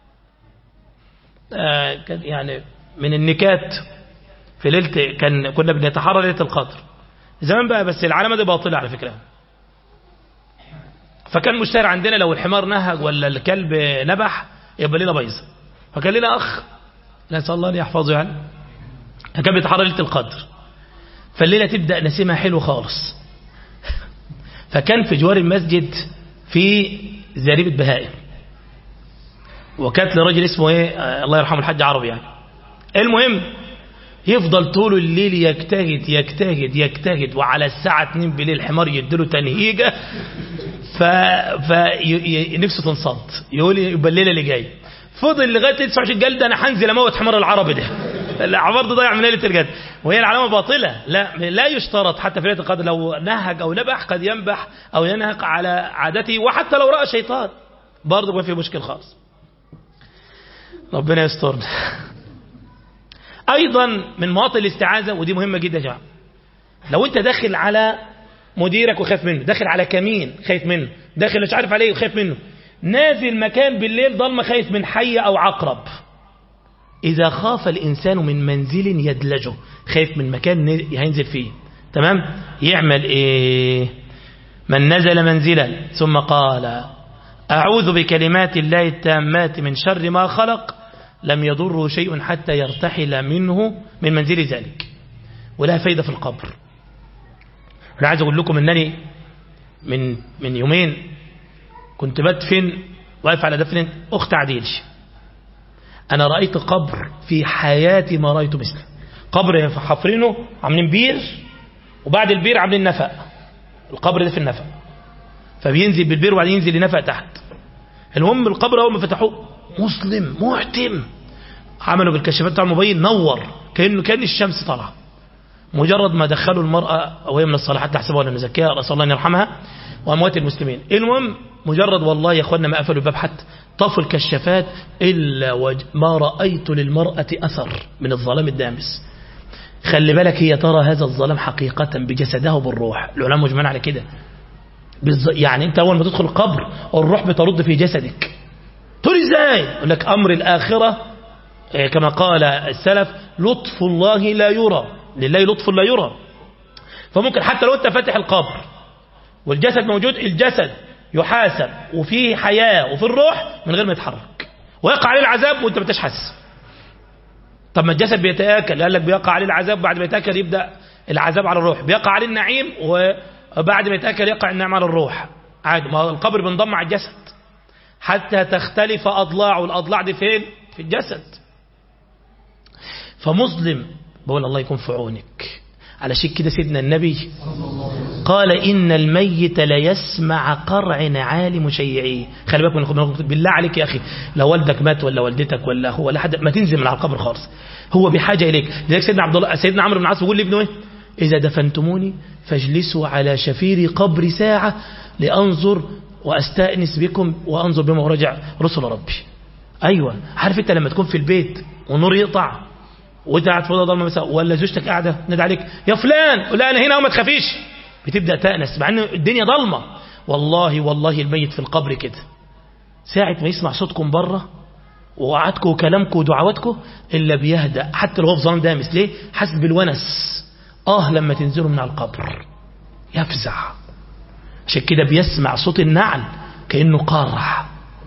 آه يعني من النكات في ليلة كان كنا بنتحرى ليلة القدر زمان بقى بس العلامة دي باطلة على فكرة فكان مشتهر عندنا لو الحمار نهج ولا الكلب نبح يبقى لنا بيض فكان لنا أخ نسأل الله أن يحفظه يعني كان بيتحرى ليلة القدر فالليلة تبدأ نسيمها حلو خالص فكان في جوار المسجد في زريبة بهائم وكانت لراجل اسمه ايه الله يرحمه الحاج عربي يعني المهم يفضل طول الليل يجتهد يجتهد يجتهد وعلى الساعة 2 بالليل الحمار يديله تنهيجة ف... ف... ي... ي... نفسه تنصد يقول يبقى الليلة اللي جاي فضل لغاية 29 قال ده انا هنزل اموت حمار العربي ده العمار ده ضيع من ليلة الجد وهي العلامة باطلة لا لا يشترط حتى في ليلة القدر لو نهج أو نبح قد ينبح أو ينهق على عادته وحتى لو رأى شيطان برضه ما في مشكل خالص ربنا يسترنا أيضا من مواطن الاستعاذة ودي مهمة جدا يا جماعة لو أنت داخل على مديرك وخايف منه داخل على كمين خايف منه داخل مش عارف عليه وخايف منه نازل مكان بالليل ضلمة خايف من حية أو عقرب إذا خاف الإنسان من منزل يدلجه خايف من مكان هينزل فيه تمام يعمل إيه من نزل منزلا ثم قال أعوذ بكلمات الله التامات من شر ما خلق لم يضره شيء حتى يرتحل منه من منزل ذلك ولها فايدة في القبر أنا عايز أقول لكم أنني من من يومين كنت بدفن واقف على دفن أخت عديل أنا رأيت قبر في حياتي ما رأيت مثله قبر حفرينه عاملين بير وبعد البير عاملين نفق القبر ده في النفق فبينزل بالبير وبعدين ينزل لنفق تحت المهم القبر أول ما فتحوه مسلم محتم عملوا بالكشافات بتاع الموبايل نور كأنه كان الشمس طالعه مجرد ما دخلوا المرأة وهي من الصالحات تحسبها ولا نزكيها رسول الله أن يرحمها وأموات المسلمين المهم مجرد والله يا أخوانا ما قفلوا الباب حتى طفوا الكشافات إلا وج... ما رأيت للمرأة أثر من الظلام الدامس خلي بالك هي ترى هذا الظلام حقيقة بجسدها وبالروح العلماء مجمعين على كده بالز... يعني انت اول ما تدخل القبر الروح بترد في جسدك تقول ازاي يقول لك امر الاخره كما قال السلف لطف الله لا يرى لله لطف لا يرى فممكن حتى لو انت فاتح القبر والجسد موجود الجسد يحاسب وفيه حياة وفي الروح من غير ما يتحرك ويقع عليه العذاب وانت ما انتش حاسس طب ما الجسد بيتآكل قال لك بيقع عليه العذاب بعد ما يتآكل يبدأ العذاب على الروح بيقع عليه النعيم وبعد ما يتآكل يقع النعيم على الروح عادي ما القبر بينضم مع الجسد حتى تختلف أضلاعه الأضلاع دي فين في الجسد فمظلم بقول الله يكون في عونك على شيء كده سيدنا النبي قال إن الميت لا يسمع قرع نعال مشيعيه خلي بالك من بالله عليك يا أخي لو والدك مات ولا والدتك ولا هو ولا حد ما تنزل من على القبر خالص هو بحاجة إليك لذلك سيدنا عبد الله سيدنا عمرو بن العاص بيقول لابنه إيه إذا دفنتموني فاجلسوا على شفير قبر ساعة لأنظر وأستأنس بكم وأنظر بما رجع رسل ربي أيوة عارف أنت لما تكون في البيت ونور يقطع وانت قاعد في اوضه ضلمه مثلا ولا زوجتك قاعده نادي عليك يا فلان لا انا هنا وما تخافيش بتبدا تانس مع ان الدنيا ضلمه والله والله الميت في القبر كده ساعه ما يسمع صوتكم بره وقعدكم وكلامكم ودعواتكم الا بيهدأ حتى لو هو في ظلام دامس ليه حاسس بالونس اه لما تنزلوا من على القبر يفزع عشان كده بيسمع صوت النعل كانه قرع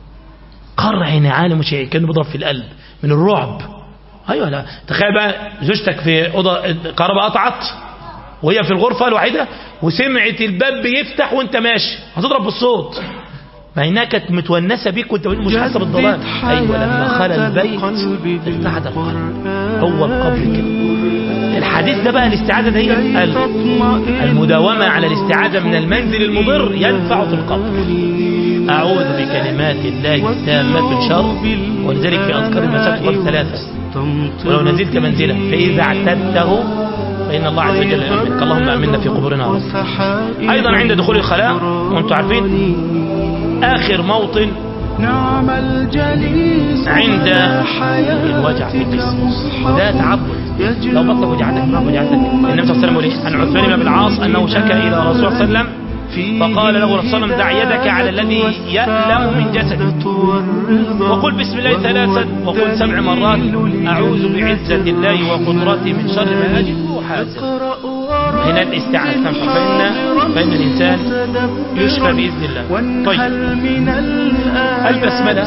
قرع نعال مش كانه بيضرب في القلب من الرعب ايوه لا تخيل بقى زوجتك في اوضه الكهرباء قطعت وهي في الغرفه الوحيده وسمعت الباب بيفتح وانت ماشي هتضرب بالصوت ما انها كانت متونسه بيك وانت مش حاسه بالضلال ايوه لما خلى البيت ارتعد القلب هو القبر كده الحديث ده بقى الاستعاذه دي المداومه على الاستعاذه من المنزل المضر ينفع في القبر اعوذ بكلمات الله التامه من شر ولذلك في اذكار المساجد قال ثلاثه ولو نزلت منزلا فإذا اعتدته فإن الله عز وجل يأمنك اللهم أمنا في قبورنا أيضا عند دخول الخلاء وأنتم عارفين آخر موطن نعم الجليس عند الوجع في الجسم ده تعبد لو بطلق وجعتك ما وجعتك النبي صلى الله عليه وسلم عن عثمان بن العاص أنه شكى إلى رسول الله صلى الله عليه وسلم فقال له رسول الله دع يدك على الذي يألم من جسدك وقل بسم الله ثلاثا وقل سبع مرات أعوذ بعزة الله وقدرته من شر ما أجد وحاسب هنا الاستعاذة فإن, فإن الإنسان يشفى بإذن الله طيب البسملة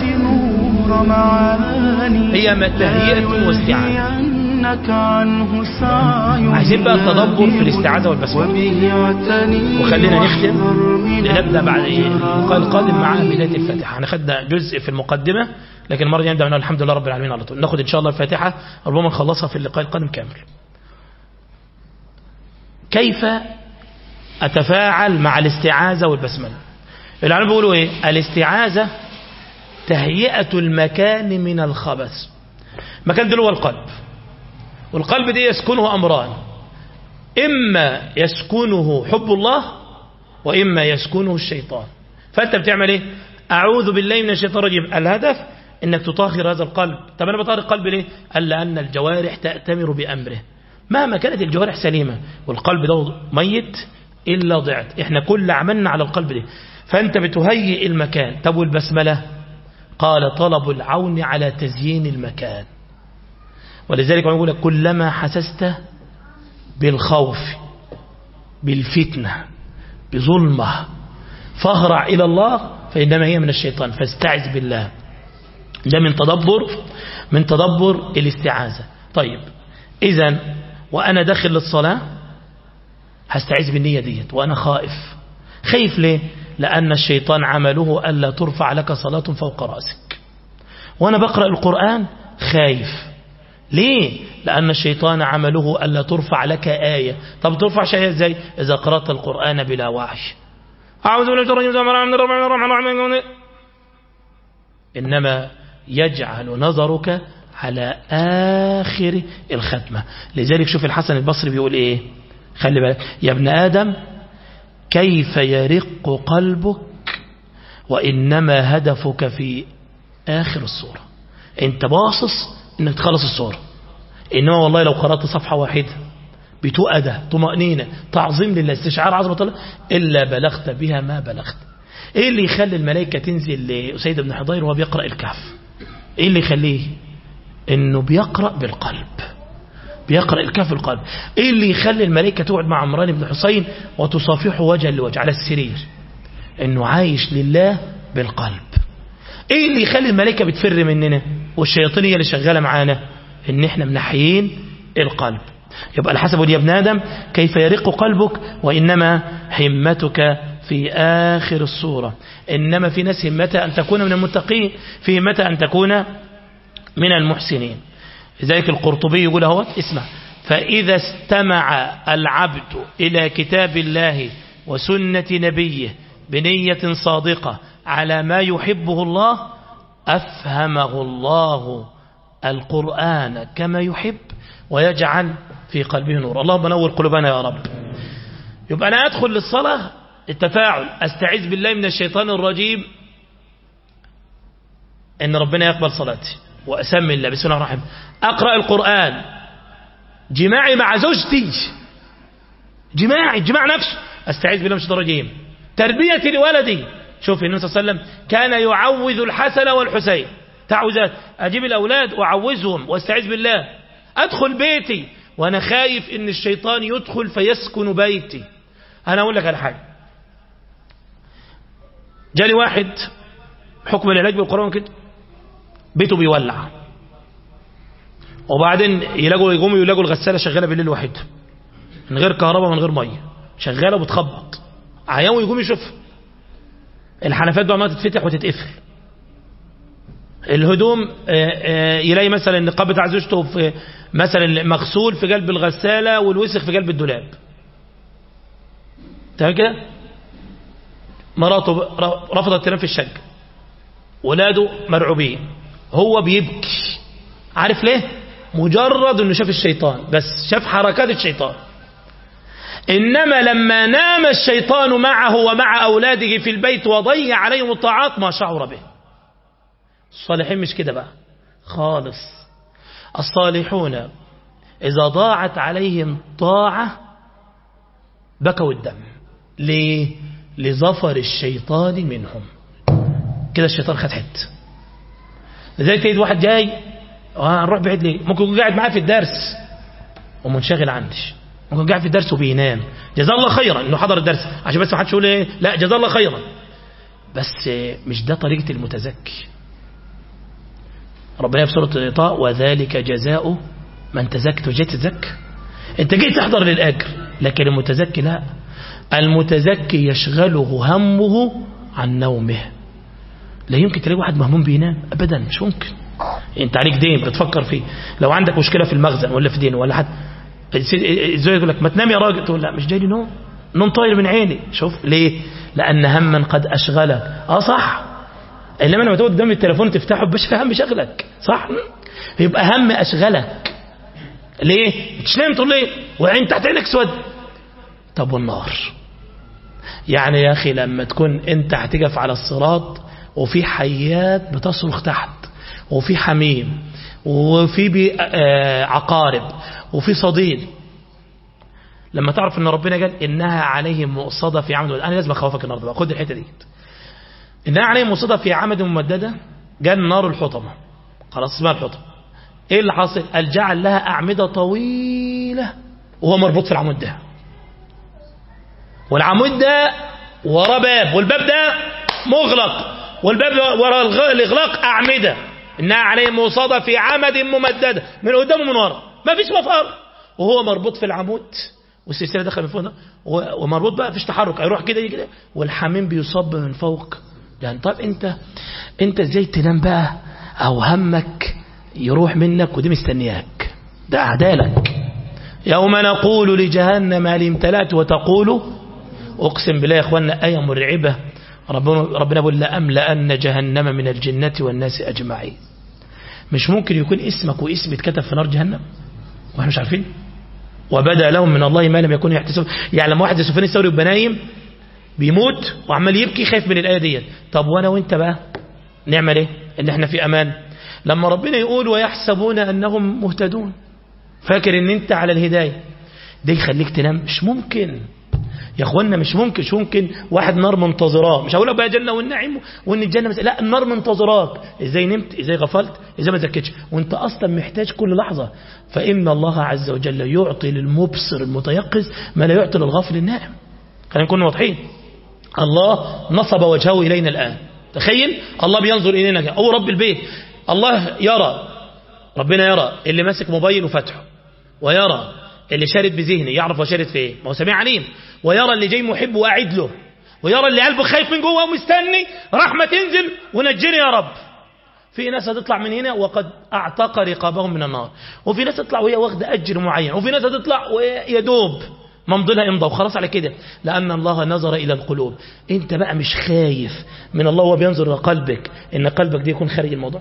هي تهيئة واستعاذة عايزين بقى التدبر في الاستعاذة والبسملة وخلينا نختم لنبدأ بعد اللقاء القادم مع بداية الفاتحة احنا خدنا جزء في المقدمة لكن المرة نبدأ من الحمد لله رب العالمين على طول ناخد إن شاء الله الفاتحة ربما نخلصها في اللقاء القادم كامل كيف أتفاعل مع الاستعاذة والبسملة العلماء بيقولوا ايه الاستعاذة تهيئة المكان من الخبث مكان ده هو القلب والقلب دي يسكنه أمران إما يسكنه حب الله وإما يسكنه الشيطان فأنت بتعمل إيه أعوذ بالله من الشيطان الرجيم الهدف إنك تطهر هذا القلب طب أنا بطهر القلب ليه قال لأن الجوارح تأتمر بأمره مهما كانت الجوارح سليمة والقلب ده ميت إلا ضعت إحنا كل عملنا على القلب ده فأنت بتهيئ المكان طب والبسملة قال طلب العون على تزيين المكان ولذلك يقول لك كلما حسست بالخوف بالفتنة بظلمة فاهرع إلى الله فإنما هي من الشيطان فاستعذ بالله ده من تدبر من تدبر الاستعاذة طيب إذا وأنا داخل للصلاة هستعيذ بالنية ديت وأنا خائف خايف ليه لأن الشيطان عمله ألا ترفع لك صلاة فوق رأسك وأنا بقرأ القرآن خايف ليه لأن الشيطان عمله ألا ترفع لك آية طب ترفع شيء ازاي إذا قرأت القرآن بلا وعي أعوذ بالله من الشيطان الرجيم إنما يجعل نظرك على آخر الختمة لذلك شوف الحسن البصري بيقول إيه خلي بالك يا ابن آدم كيف يرق قلبك وإنما هدفك في آخر الصورة انت باصص انك تخلص الصورة إنما والله لو قرأت صفحة واحدة بتؤدة طمأنينة تعظيم لله استشعار عظمة الله إلا بلغت بها ما بلغت إيه اللي يخلي الملائكة تنزل لأسيد بن حضير وهو بيقرأ الكهف إيه اللي يخليه إنه بيقرأ بالقلب بيقرأ الكهف القلب إيه اللي يخلي الملائكة تقعد مع عمران بن حسين وتصافحه وجها لوجه على السرير إنه عايش لله بالقلب إيه اللي يخلي الملائكة بتفر مننا والشياطين هي اللي شغالة معانا إن إحنا منحيين القلب يبقى الحسب يا ابن آدم كيف يرق قلبك وإنما همتك في آخر الصورة إنما في ناس همتها أن تكون من المتقين في همتها أن تكون من المحسنين لذلك القرطبي يقول هو اسمع فإذا استمع العبد إلى كتاب الله وسنة نبيه بنية صادقة على ما يحبه الله أفهمه الله القرآن كما يحب ويجعل في قلبه نور اللهم نور قلوبنا يا رب يبقى أنا أدخل للصلاة التفاعل أستعيذ بالله من الشيطان الرجيم إن ربنا يقبل صلاتي وأسمي الله بسم الله الرحمن أقرأ القرآن جماعي مع زوجتي جماعي جماع نفسه أستعيذ بالله من الشيطان الرجيم تربية لولدي شوف النبي صلى الله عليه وسلم كان يعوذ الحسن والحسين تعوذات أجيب الأولاد وأعوذهم واستعيذ بالله أدخل بيتي وأنا خايف إن الشيطان يدخل فيسكن بيتي أنا أقول لك على حاجة جالي واحد حكم العلاج بالقرآن كده بيته بيولع وبعدين يلاقوا يقوموا يلاقوا الغسالة شغالة بالليل وحده من غير كهرباء من غير مية شغالة وبتخبط عيان ويقوم يشوف الحنفات بقى ما تتفتح وتتقفل الهدوم يلاقي مثلا النقاب بتاع زوجته في مثلا مغسول في قلب الغسالة والوسخ في قلب الدولاب تمام كده مراته رفضت تنام في الشقة ولاده مرعوبين هو بيبكي عارف ليه مجرد انه شاف الشيطان بس شاف حركات الشيطان إنما لما نام الشيطان معه ومع أولاده في البيت وضيع عليهم الطاعات ما شعر به الصالحين مش كده بقى خالص الصالحون إذا ضاعت عليهم طاعة بكوا الدم ليه لظفر الشيطان منهم كده الشيطان خد حته لذلك تجد واحد جاي هنروح بعيد ليه ممكن يكون قاعد معاه في الدرس ومنشغل عندي ممكن قاعد في الدرس وبينام جزاه الله خيرا انه حضر الدرس عشان بس ما حدش يقول ايه لا جزاه الله خيرا بس مش ده طريقه المتزكي ربنا في سوره الاطاء وذلك جزاء من تزكى جيت تتزكى انت جيت تحضر للاجر لكن المتزكي لا المتزكي يشغله همه عن نومه لا يمكن تلاقي واحد مهموم بينام ابدا مش ممكن انت عليك دين بتفكر فيه لو عندك مشكله في المخزن ولا في دين ولا حد ازاي يقول لك ما تنام يا راجل تقول لا مش جاي لي نوم نوم طاير من عيني شوف ليه لان هما قد اشغلك اه صح انما لما تقعد قدام التليفون تفتحه مش هم شغلك صح يبقى هم اشغلك ليه مش نايم تقول ليه وعين تحت عينك سود طب والنار يعني يا اخي لما تكون انت هتقف على الصراط وفي حيات بتصرخ تحت وفي حميم وفي بي عقارب وفي صديد لما تعرف ان ربنا قال انها عليهم مؤصده في عمد انا لازم اخوفك النهارده خد الحته دي انها عليهم مؤصده في عمد ممدده قال نار الحطمه خلاص اسمها الحطمه ايه اللي حاصل قال جعل لها اعمده طويله وهو مربوط في العمود ده والعمود ده وراه باب والباب ده مغلق والباب وراء الاغلاق اعمده انها عليهم مؤصده في عمد ممدده من قدام ومن ورا ما فيش مفر وهو مربوط في العمود والسلسله داخله من فوق ده و- ومربوط بقى فيش تحرك هيروح كده يجي كده والحميم بيصب من فوق يعني طب انت انت ازاي تنام بقى او همك يروح منك ودي مستنياك ده اعدالك يوم نقول لجهنم هل امتلأت وتقول اقسم بالله يا اخوانا ايه مرعبه ربنا ربنا بيقول لأملأن جهنم من الجنة والناس اجمعين مش ممكن يكون اسمك واسم اتكتب في نار جهنم واحنا مش عارفين وبدا لهم من الله ما لم يكونوا يحتسبون يعني لما واحد زي سفيان الثوري يبقى نايم بيموت وعمال يبكي خايف من الايه ديت طب وانا وانت بقى نعمل ايه ان احنا في امان لما ربنا يقول ويحسبون انهم مهتدون فاكر ان انت على الهدايه ده يخليك تنام مش ممكن يا اخوانا مش ممكن مش ممكن واحد نار منتظراه مش هقول لك بقى جنه والنعيم وان الجنه مس... لا النار منتظراك ازاي نمت ازاي غفلت ازاي ما زكتش وانت اصلا محتاج كل لحظه فان الله عز وجل يعطي للمبصر المتيقظ ما لا يعطي للغافل النائم خلينا نكون واضحين الله نصب وجهه الينا الان تخيل الله بينظر الينا كده. هو رب البيت الله يرى ربنا يرى اللي ماسك موبايل وفتحه ويرى اللي شارد بذهنه يعرف هو شارد في ايه ما هو سميع عليم ويرى اللي جاي محب وقاعد له ويرى اللي قلبه خايف من جوه ومستني رحمة تنزل ونجني يا رب في ناس هتطلع من هنا وقد اعتق رقابهم من النار وفي ناس تطلع وهي واخده اجر معين وفي ناس هتطلع ويا دوب ممضي لها امضى وخلاص على كده لان الله نظر الى القلوب انت بقى مش خايف من الله وهو بينظر الى قلبك ان قلبك دي يكون خارج الموضوع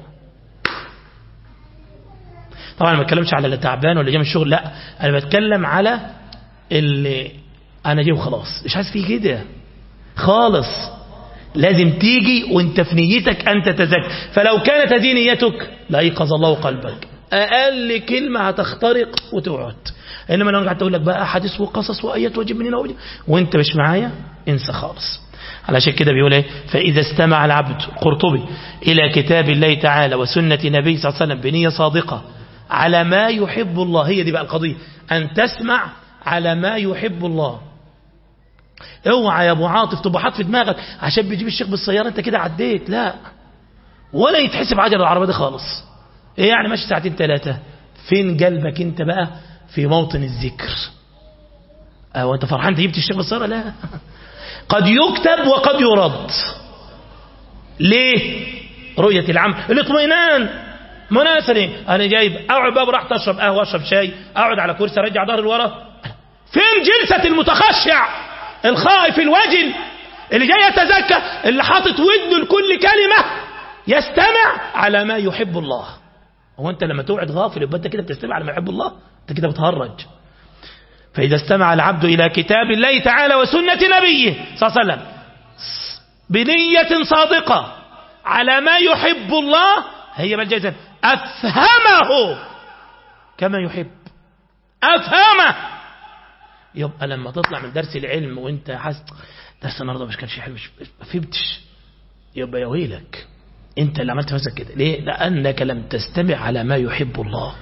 طبعا أنا ما بتكلمش على اللي تعبان ولا جاي من الشغل لا انا بتكلم على اللي انا جاي وخلاص مش عايز فيه كده خالص لازم تيجي وانت في نيتك ان تتزكى فلو كانت هذه نيتك لايقظ الله قلبك اقل كلمه هتخترق وتقعد انما لو قعدت اقول لك بقى احاديث وقصص وايات واجيب من هنا وجب وانت مش معايا انسى خالص علشان كده بيقول ايه فاذا استمع العبد قرطبي الى كتاب الله تعالى وسنه نبيه صلى الله عليه وسلم بنيه صادقه على ما يحب الله هي دي بقى القضيه ان تسمع على ما يحب الله اوعى يا ابو عاطف تبقى حاطط في دماغك عشان بيجيب الشيخ بالسياره انت كده عديت لا ولا يتحسب عجل العربيه دي خالص ايه يعني ماشي ساعتين ثلاثه فين قلبك انت بقى في موطن الذكر اه انت فرحان انت جبت الشيخ بالسياره لا قد يكتب وقد يرد ليه رؤيه العم الاطمئنان مناسبة انا جايب اقعد بقى براحتي اشرب قهوه اشرب شاي اقعد على كرسي ارجع ظهري لورا فين جلسه المتخشع الخائف الوجل اللي جاي يتزكى اللي حاطط ودنه لكل كلمة يستمع على ما يحب الله هو انت لما تقعد غافل يبقى انت كده بتستمع على ما يحب الله انت كده بتهرج فإذا استمع العبد إلى كتاب الله تعالى وسنة نبيه صلى الله عليه وسلم بنية صادقة على ما يحب الله هي بالجزم أفهمه كما يحب أفهمه يبقى لما تطلع من درس العلم وانت حاسس درس النهارده مش كانش حلو مش ما فهمتش يبقى يا ويلك انت اللي عملت نفسك كده ليه لانك لم تستمع على ما يحب الله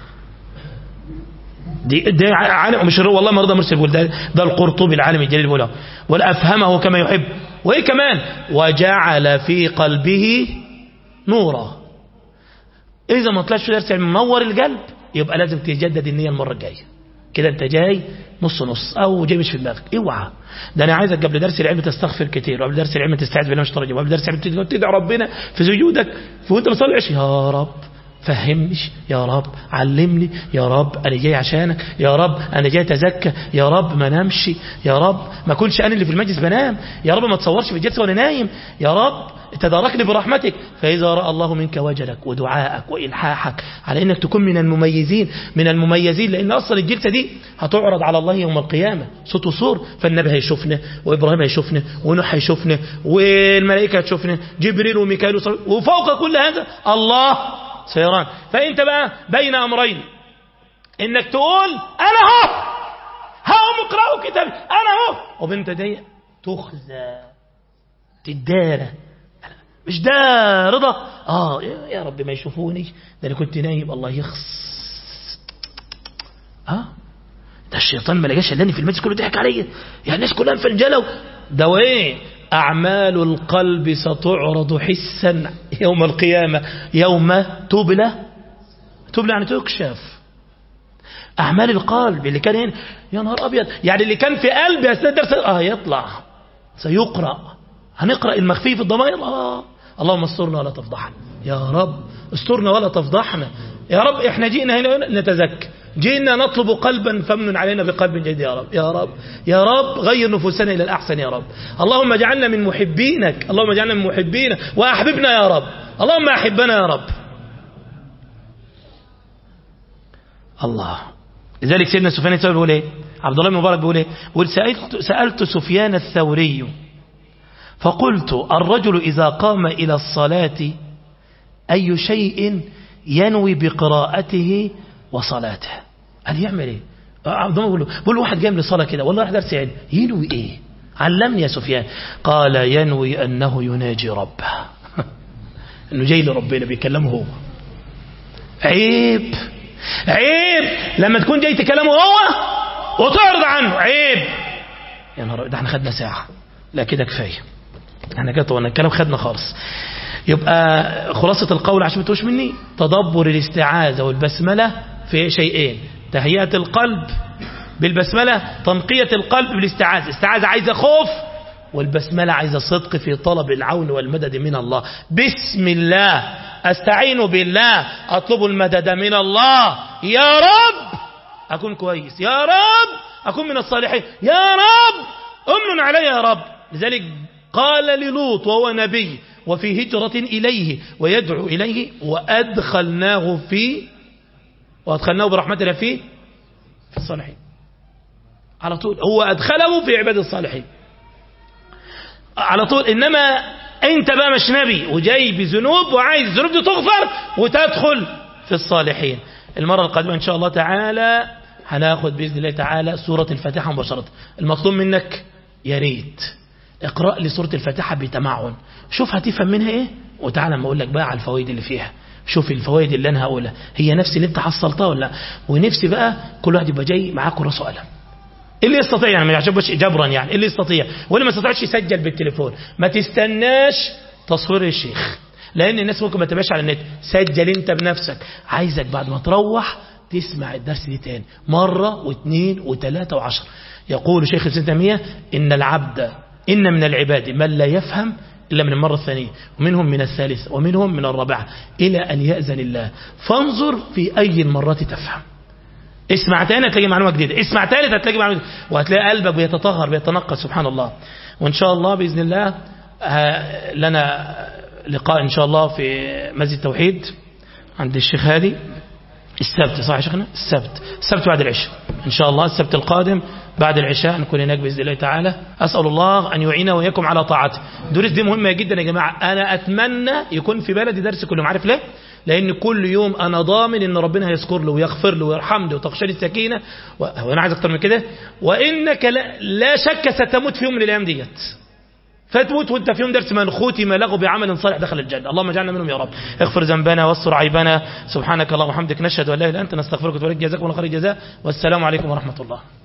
دي دي عالم مش والله ما رضى مرسل يقول ده ده القرطبي العالم الجليل بيقول ولا افهمه كما يحب وايه كمان وجعل في قلبه نورا اذا ما طلعش في درس علم منور القلب يبقى لازم تجدد النيه المره الجايه كده انت جاي نص نص او جاي مش في دماغك اوعى ده انا عايزك قبل درس العلم تستغفر كتير وقبل درس العلم تستعيذ بالله من الشيطان الرجيم وقبل درس العلم تدعي ربنا في سجودك في وانت بتصلي العشاء يا رب فهمني يا رب علمني يا رب انا جاي عشانك يا رب انا جاي اتزكى يا رب ما نامش يا رب ما كنش انا اللي في المجلس بنام يا رب ما تصورش في الجلسه وانا نايم يا رب تداركني برحمتك فإذا رأى الله منك وجلك ودعائك وإلحاحك على أنك تكون من المميزين من المميزين لأن أصلا الجلسة دي هتعرض على الله يوم القيامة صوت وصور فالنبي هيشوفنا وإبراهيم هيشوفنا ونوح هيشوفنا والملائكة هتشوفنا جبريل وميكائيل وفوق كل هذا الله سيران فأنت بقى بين أمرين إنك تقول أنا هو هقوم اقرأوا كتابي أنا هو وبنت دي تخزى تدارى مش ده رضا اه يا رب ما يشوفوني ده انا كنت نايم الله يخص اه ده الشيطان ما لقاش الا في المجلس كله ضحك عليا يعني الناس كلها مفنجله ده وايه اعمال القلب ستعرض حسا يوم القيامه يوم تبلى تبلى يعني تكشف أعمال القلب اللي كان هنا يا نهار أبيض يعني اللي كان في قلبي أثناء الدرس آه يطلع سيقرأ هنقرأ المخفي في الضمائر آه اللهم استرنا ولا تفضحنا يا رب استرنا ولا تفضحنا يا رب احنا جئنا هنا نتزكى جئنا نطلب قلبا فمن علينا بقلب جديد يا رب يا رب يا رب غير نفوسنا إلى الأحسن يا رب اللهم اجعلنا من محبينك اللهم اجعلنا من محبينك وأحببنا يا رب اللهم أحبنا يا رب الله لذلك سيدنا سفيان الثوري بيقول ايه عبد الله بن مبارك بيقول ايه بيقول سألت, سألت سفيان الثوري فقلت الرجل إذا قام إلى الصلاة أي شيء ينوي بقراءته وصلاته قال يعمل ايه عبد الله بيقول له بيقول له واحد جاي من الصلاه كده والله راح درس علم ينوي ايه علمني يا سفيان قال ينوي انه يناجي ربه انه جاي لربنا بيكلمه هو عيب عيب لما تكون جاي تكلمه هو وتعرض عنه عيب يا نهار ده احنا خدنا ساعه لا كده كفايه احنا كده طولنا الكلام خدنا خالص يبقى خلاصة القول عشان ما تقولش مني تدبر الاستعاذة والبسملة في شيئين تهيئة القلب بالبسملة تنقية القلب بالاستعاذة استعاذة عايزة خوف والبسملة عايزة صدق في طلب العون والمدد من الله بسم الله استعين بالله اطلب المدد من الله يا رب اكون كويس يا رب اكون من الصالحين يا رب امن علي يا رب لذلك قال للوط وهو نبي وفي هجرة إليه ويدعو إليه وأدخلناه في وأدخلناه برحمتنا في في الصالحين على طول هو أدخله في عباد الصالحين على طول إنما أنت بقى مش نبي وجاي بذنوب وعايز الذنوب دي تغفر وتدخل في الصالحين المرة القادمة إن شاء الله تعالى هناخد بإذن الله تعالى سورة الفاتحة مباشرة المطلوب منك يا ريت اقرأ لي سورة الفاتحة بتمعن شوف هتفهم منها ايه وتعالى ما اقول لك بقى على الفوائد اللي فيها شوف الفوائد اللي انا هقولها هي نفس اللي انت حصلتها ولا لا ونفسي بقى كل واحد يبقى جاي معاه كراسه وقلم اللي يستطيع يعني ما يعجبش جبرا يعني اللي يستطيع واللي ما يستطيعش يسجل بالتليفون ما تستناش تصوير الشيخ لان الناس ممكن ما تبقاش على النت سجل انت بنفسك عايزك بعد ما تروح تسمع الدرس دي تاني مرة واثنين وثلاثة وعشر يقول شيخ الإسلام تيمية إن العبد إن من العباد من لا يفهم إلا من المرة الثانية ومنهم من الثالثة ومنهم من الرابعة إلى أن يأذن الله فانظر في أي المرات تفهم اسمع تاني هتلاقي معلومة جديدة اسمع ثالث هتلاقي معلومة وهتلاقي قلبك بيتطهر بيتنقى سبحان الله وإن شاء الله بإذن الله لنا لقاء إن شاء الله في مسجد التوحيد عند الشيخ هادي السبت صح يا شيخنا السبت السبت بعد العشاء إن شاء الله السبت القادم بعد العشاء نكون هناك بإذن الله تعالى أسأل الله أن يعينا وإياكم على طاعته دروس دي مهمة جدا يا جماعة أنا أتمنى يكون في بلدي درس كل يوم عارف ليه لأن كل يوم أنا ضامن أن ربنا هيذكر له ويغفر له ويرحم له وتغشى السكينة وأنا عايز أكتر من كده وإنك لا, لا شك ستموت في يوم من الأيام ديت فتموت وانت في يوم درس من ختم له بعمل صالح دخل الجنة اللهم اجعلنا منهم يا رب اغفر ذنبنا واستر عيبنا سبحانك اللهم وبحمدك نشهد ان لا اله الا انت نستغفرك ونتوب اليك جزاكم الله خير الجزاء والسلام عليكم ورحمه الله